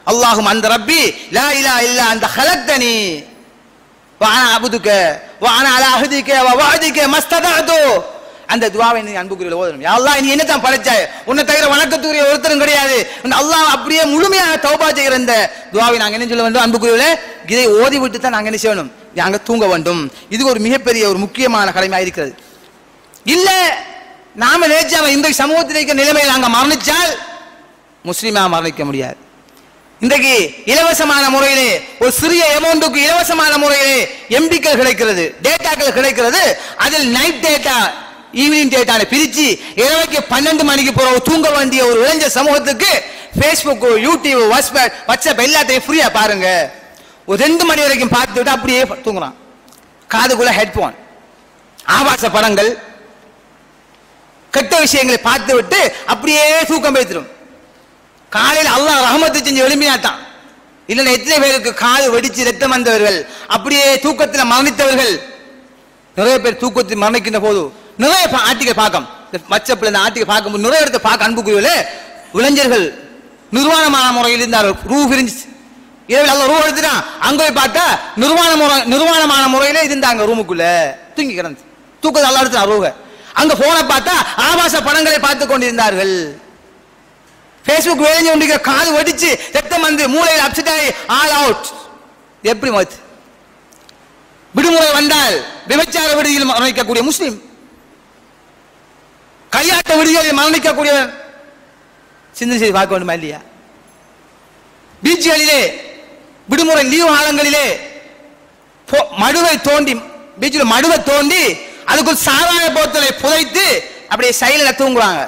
அல்லாஹும் அந்த ரப்பி லா இலா இல்லா அந்த ஹலக்தனி வான அபுதுக்க வான அலா அஹதிக்க வவாதிக்க மஸ்ததாது அந்த துவாவை நீ அன்புக்குரிய ஓதணும் யா அல்லாஹ் நீ என்னதான் படைச்சாய் உன்னை தவிர வணக்கத்துக்குரிய ஒருத்தரும் கிடையாது அந்த அல்லாஹ் அப்படியே முழுமையாக தௌபா செய்கிற இந்த துவாவை நாங்க என்ன சொல்ல வேண்டும் அன்புக்குரியவர்களே இதை ஓதி விட்டு தான் நாங்க என்ன செய்யணும் நாங்க தூங்க வேண்டும் இது ஒரு மிகப்பெரிய ஒரு முக்கியமான கடமையா இருக்கிறது இல்ல நாம நினைச்சாம இந்த சமூகத்தில் இருக்கிற நிலைமையில் நாங்க மரணிச்சால் முஸ்லீமா மரணிக்க முடியாது இன்றைக்கு இலவசமான முறையிலே ஒரு சிறிய அமௌண்ட்டுக்கு இலவசமான முறையிலே எம்பிக்கள் கிடைக்கிறது டேட்டாக்கள் கிடைக்கிறது அதில் நைட் டேட்டா ஈவினிங் டேட்டான பிரிச்சு இரவைக்கு பன்னெண்டு மணிக்கு போற ஒரு தூங்க வேண்டிய ஒரு இளைஞ சமூகத்துக்கு ஃபேஸ்புக் யூடியூப் வாட்ஸ்அப் வாட்ஸ்அப் எல்லாத்தையும் ஃப்ரீயா பாருங்க ஒரு ரெண்டு மணி வரைக்கும் பார்த்து விட்டு அப்படியே தூங்குறான் காதுக்குள்ள ஹெட்போன் ஆபாச படங்கள் கெட்ட விஷயங்களை பார்த்து விட்டு அப்படியே தூக்கம் பேத்துரும் காலையில் அல்லாஹ் ரஹமத்து செஞ்சு எழுப்பினாத்தான் இல்லைன்னா எத்தனை பேருக்கு காது வெடிச்சு ரத்தம் வந்தவர்கள் அப்படியே தூக்கத்தில் மரணித்தவர்கள் நிறைய பேர் தூக்கத்தில் மரணிக்கின்ற போது நிறைய பா- ஆர்டிகல் பார்க்கும் வாட்ஸ்அப்ல இந்த ஆர்டிகல் பார்க்கும்போது நிறைய இடத்தை பார்க்க அன்புக்குரியவர்களே இளைஞர்கள் நிர்வாணமான முறையில் இருந்தார்கள் ரூ பிரிஞ்சு இரவில் அல்ல ரூ எடுத்துட்டான் அங்க போய் பார்த்தா நிர்வாண முறை நிர்வாணமான முறையில இருந்தாங்க ரூமுக்குள்ள தூங்கி கிடந்து தூக்கத்தை அல்ல எடுத்துட்டான் ரூக அங்க போன பார்த்தா ஆபாச படங்களை பார்த்து கொண்டிருந்தார்கள் ஃபேஸ்புக் வேலைஞ்சு கொண்டிருக்கிற காது வெடிச்சு ரத்தம் வந்து மூளையில் அப்செட் ஆகி ஆல் அவுட் எப்படி மௌத் விடுமுறை வந்தால் விபச்சார விடுதியில் மரணிக்கக்கூடிய முஸ்லிம் கையாட்ட விடுதிகளில் மரணிக்கக்கூடியவன் சிந்தனை செய்து பார்க்க வேண்டுமா இல்லையா பீச்சுகளிலே விடுமுறை லீவு காலங்களிலே போ- மடுவை தோண்டி பீச்சில் மடுவை தோண்டி அதுக்குள் சாராய போத்தலை புதைத்து அப்படியே சைடுல தூங்குவாங்க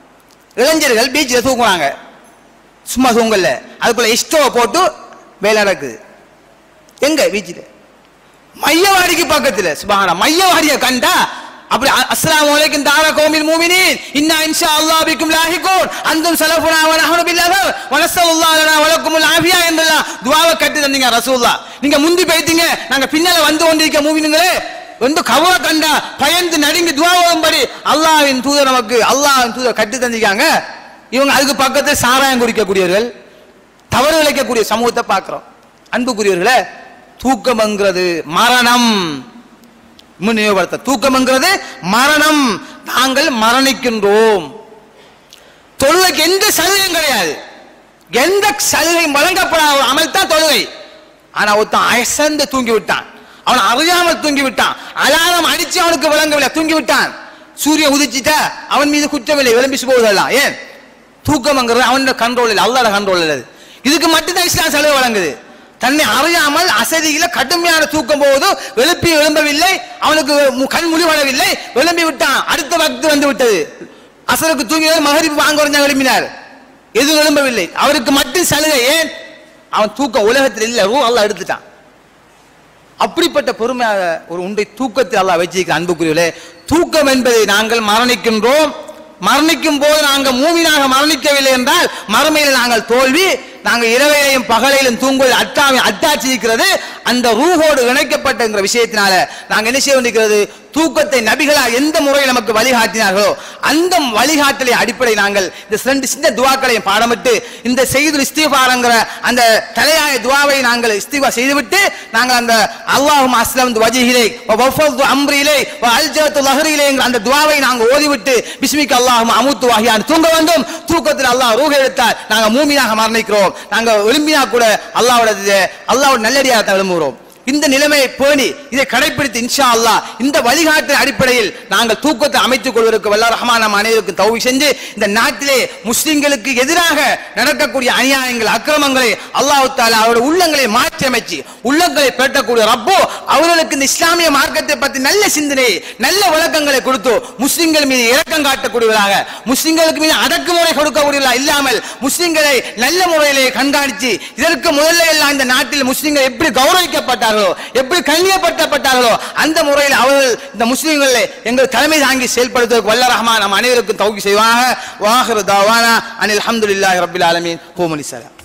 இளைஞர்கள் பீச்சில் தூங்குவாங்க சும்மா தூங்கல அதுக்குள்ள இஸ்டோ போட்டு வேலை நடக்குது எங்க பீச்சில் மையவாடிக்கு பக்கத்துல சுபஹான மையவாடியை கண்டா அப்படி அ- அஸ்ஸலாமு அலைக்கும் தாரா கௌமில் மூமினீன் இன்னா இன்ஷா அல்லாஹ் பிக்கும் லாஹிகூன் அன்தும் ஸலஃபுனா வ நஹ்னு பில்லாஹ் வ நஸ்ஸலுல்லாஹ் லனா வ லக்குமுல் ஆஃபியா என்றெல்லாம் துஆவை கட்டி தந்தீங்க ரசூலுல்லாஹ் நீங்க முந்தி போயிட்டீங்க நாங்க பின்னால வந்து கொண்டிருக்க மூமினுங்களே வந்து கவலை கண்டா பயந்து நடுங்கி துவாவும்படி அல்லாஹ்வின் தூதர் நமக்கு அல்லாஹ்வின் தூதர் கட்டி தந்திருக்காங்க இவங்க அதுக்கு பக்கத்தில் சாராயம் குடிக்கக்கூடியவர்கள் தவறு இழைக்கக்கூடிய சமூகத்தை பார்க்கிறோம் அன்புக்குரியவர்களே தூக்கம்ங்கிறது மரணம் இன்னும் நினைவுபடுத்த தூக்கம்ங்கிறது மரணம் நாங்கள் மரணிக்கின்றோம் தொழுகைக்கு எந்த சலுகையும் கிடையாது எந்த சலுகையும் வழங்கப்படாத ஒரு அமல் தான் தொழுகை ஆனா ஒருத்தன் அசந்து தூங்கி விட்டான் அவன் அறியாமல் தூங்கி விட்டான் அலாரம் அடிச்சு அவனுக்கு விளங்கவில்லை தூங்கி விட்டான் சூரியன் உதிச்சிட்டா அவன் மீது குற்றமில்லை விளம்பிச்சு போவதெல்லாம் ஏன் தூக்கம்ங்கிறது அவனோட கண்ட்ரோல் இல்லை அல்லாத கண்ட்ரோல் இல்லை அது. இதுக்கு மட்டும்தான் இஸ்லாம் சலுகை வழங்குது தன்னை அறியாமல் அசதியில கடுமையான தூக்கம் போது எழுப்பி எழும்பவில்லை அவனுக்கு மு- கண் முடிவடவில்லை எழும்பி விட்டான் அடுத்த வக்து வந்து விட்டது அசருக்கு தூங்கினார் மகரிப்பு வாங்க குறைஞ்சா எழுப்பினார் எதுவும் எழும்பவில்லை அவருக்கு மட்டும் சலுகை ஏன் அவன் தூக்கம் உலகத்தில் இல்லை ரூ அல்லாஹ் எடுத்துட்டான் அப்படிப்பட்ட பொறுமையாக ஒரு உண்டை தூக்கத்தில் அல்லாஹ் வச்சிருக்கிற அன்புக்குரியவர்களே தூக்கம் என்பதை நாங்கள் மரணிக்கின்றோம் மரணிக்கும் போது நாங்கள் மூவினாக மரணிக்கவில்லை என்றால் மறுமையில் நாங்கள் தோல்வி நாங்கள் இரவையிலையும் பகலையிலும் தூங்குவது அட்டாமி அட்டாட்சி இருக்கிறது அந்த ரூஹோடு இணைக்கப்பட்டங்கிற விஷயத்தினால நாங்கள் என்ன செய்ய வேண்டியிருக்கிறது தூக்கத்தை நபிகளா எந்த முறையில் நமக்கு வழிகாட்டினார்களோ அந்த வழிகாட்டலை அடிப்படை நாங்கள் இந்த ரெண்டு சின்ன துவாக்களையும் பாடமிட்டு இந்த செய்து இஸ்திஃபாரங்கிற அந்த தலையாய துவாவை நாங்கள் இஸ்திஃபா செய்துவிட்டு நாங்கள் அந்த அல்லாஹும் அஸ்லம் வஜிகிலே வஃபது அம்ரிலே அல்ஜத்து லஹரிலேங்கிற அந்த துவாவை நாங்கள் ஓதிவிட்டு பிஸ்மிக் அல்லாஹும் அமுத்து வாகியான் தூங்க வேண்டும் தூக்கத்தில் அல்லாஹ் ரூஹ எடுத்தால் நாங்கள் மூமியாக மரணிக்கிறோம் நாங்கள் எழும்பினா கூட அல்லாஹ்வோட அல்லாஹ்வோட நல்லடியாக தான் எழும்புகிறோம் இந்த நிலைமையை பேணி இதை கடைபிடித்து இன்ஷா அல்லாஹ் இந்த வழிகாட்டு அடிப்படையில் நாங்கள் தூக்கத்தை அமைத்துக் கொள்வதற்கு வல்ல ரஹ்மான் நம் அனைவருக்கும் தௌவி செஞ்சு இந்த நாட்டிலே முஸ்லிம்களுக்கு எதிராக நடக்கக்கூடிய அநியாயங்கள் அக்கிரமங்களை அல்லாஹ் தாலா அவருடைய உள்ளங்களை மாற்றி அமைச்சு உள்ளங்களை பெற்றக்கூடிய ரப்போ அவர்களுக்கு இந்த இஸ்லாமிய மார்க்கத்தை பற்றி நல்ல சிந்தனை நல்ல விளக்கங்களை கொடுத்து முஸ்லிம்கள் மீது இரக்கம் காட்டக்கூடியவர்களாக முஸ்லிம்களுக்கு மீது அடக்குமுறை கொடுக்கக்கூடியவர்களாக இல்லாமல் முஸ்லிம்களை நல்ல முறையிலே கண்காணித்து இதற்கு முதல்ல எல்லாம் இந்த நாட்டில் முஸ்லிம்கள் எப்படி கௌரவிக்கப்பட்டார்களோ எப்படி கண்ணியப்படுத்தப்பட்டார்களோ அந்த முறையில் அவர்கள் இந்த முஸ்லிம்களை எங்கள் தலைமை தாங்கி செயல்படுத்துவதற்கு வல்ல ரஹ்மான் நம் அனைவருக்கும் தௌகி செய்வாங்க வாஹிரு தாவானா அனில் அல்ஹம்துலில்லாஹி ரப்பில் ஆலமீன் கோமலி சலாம்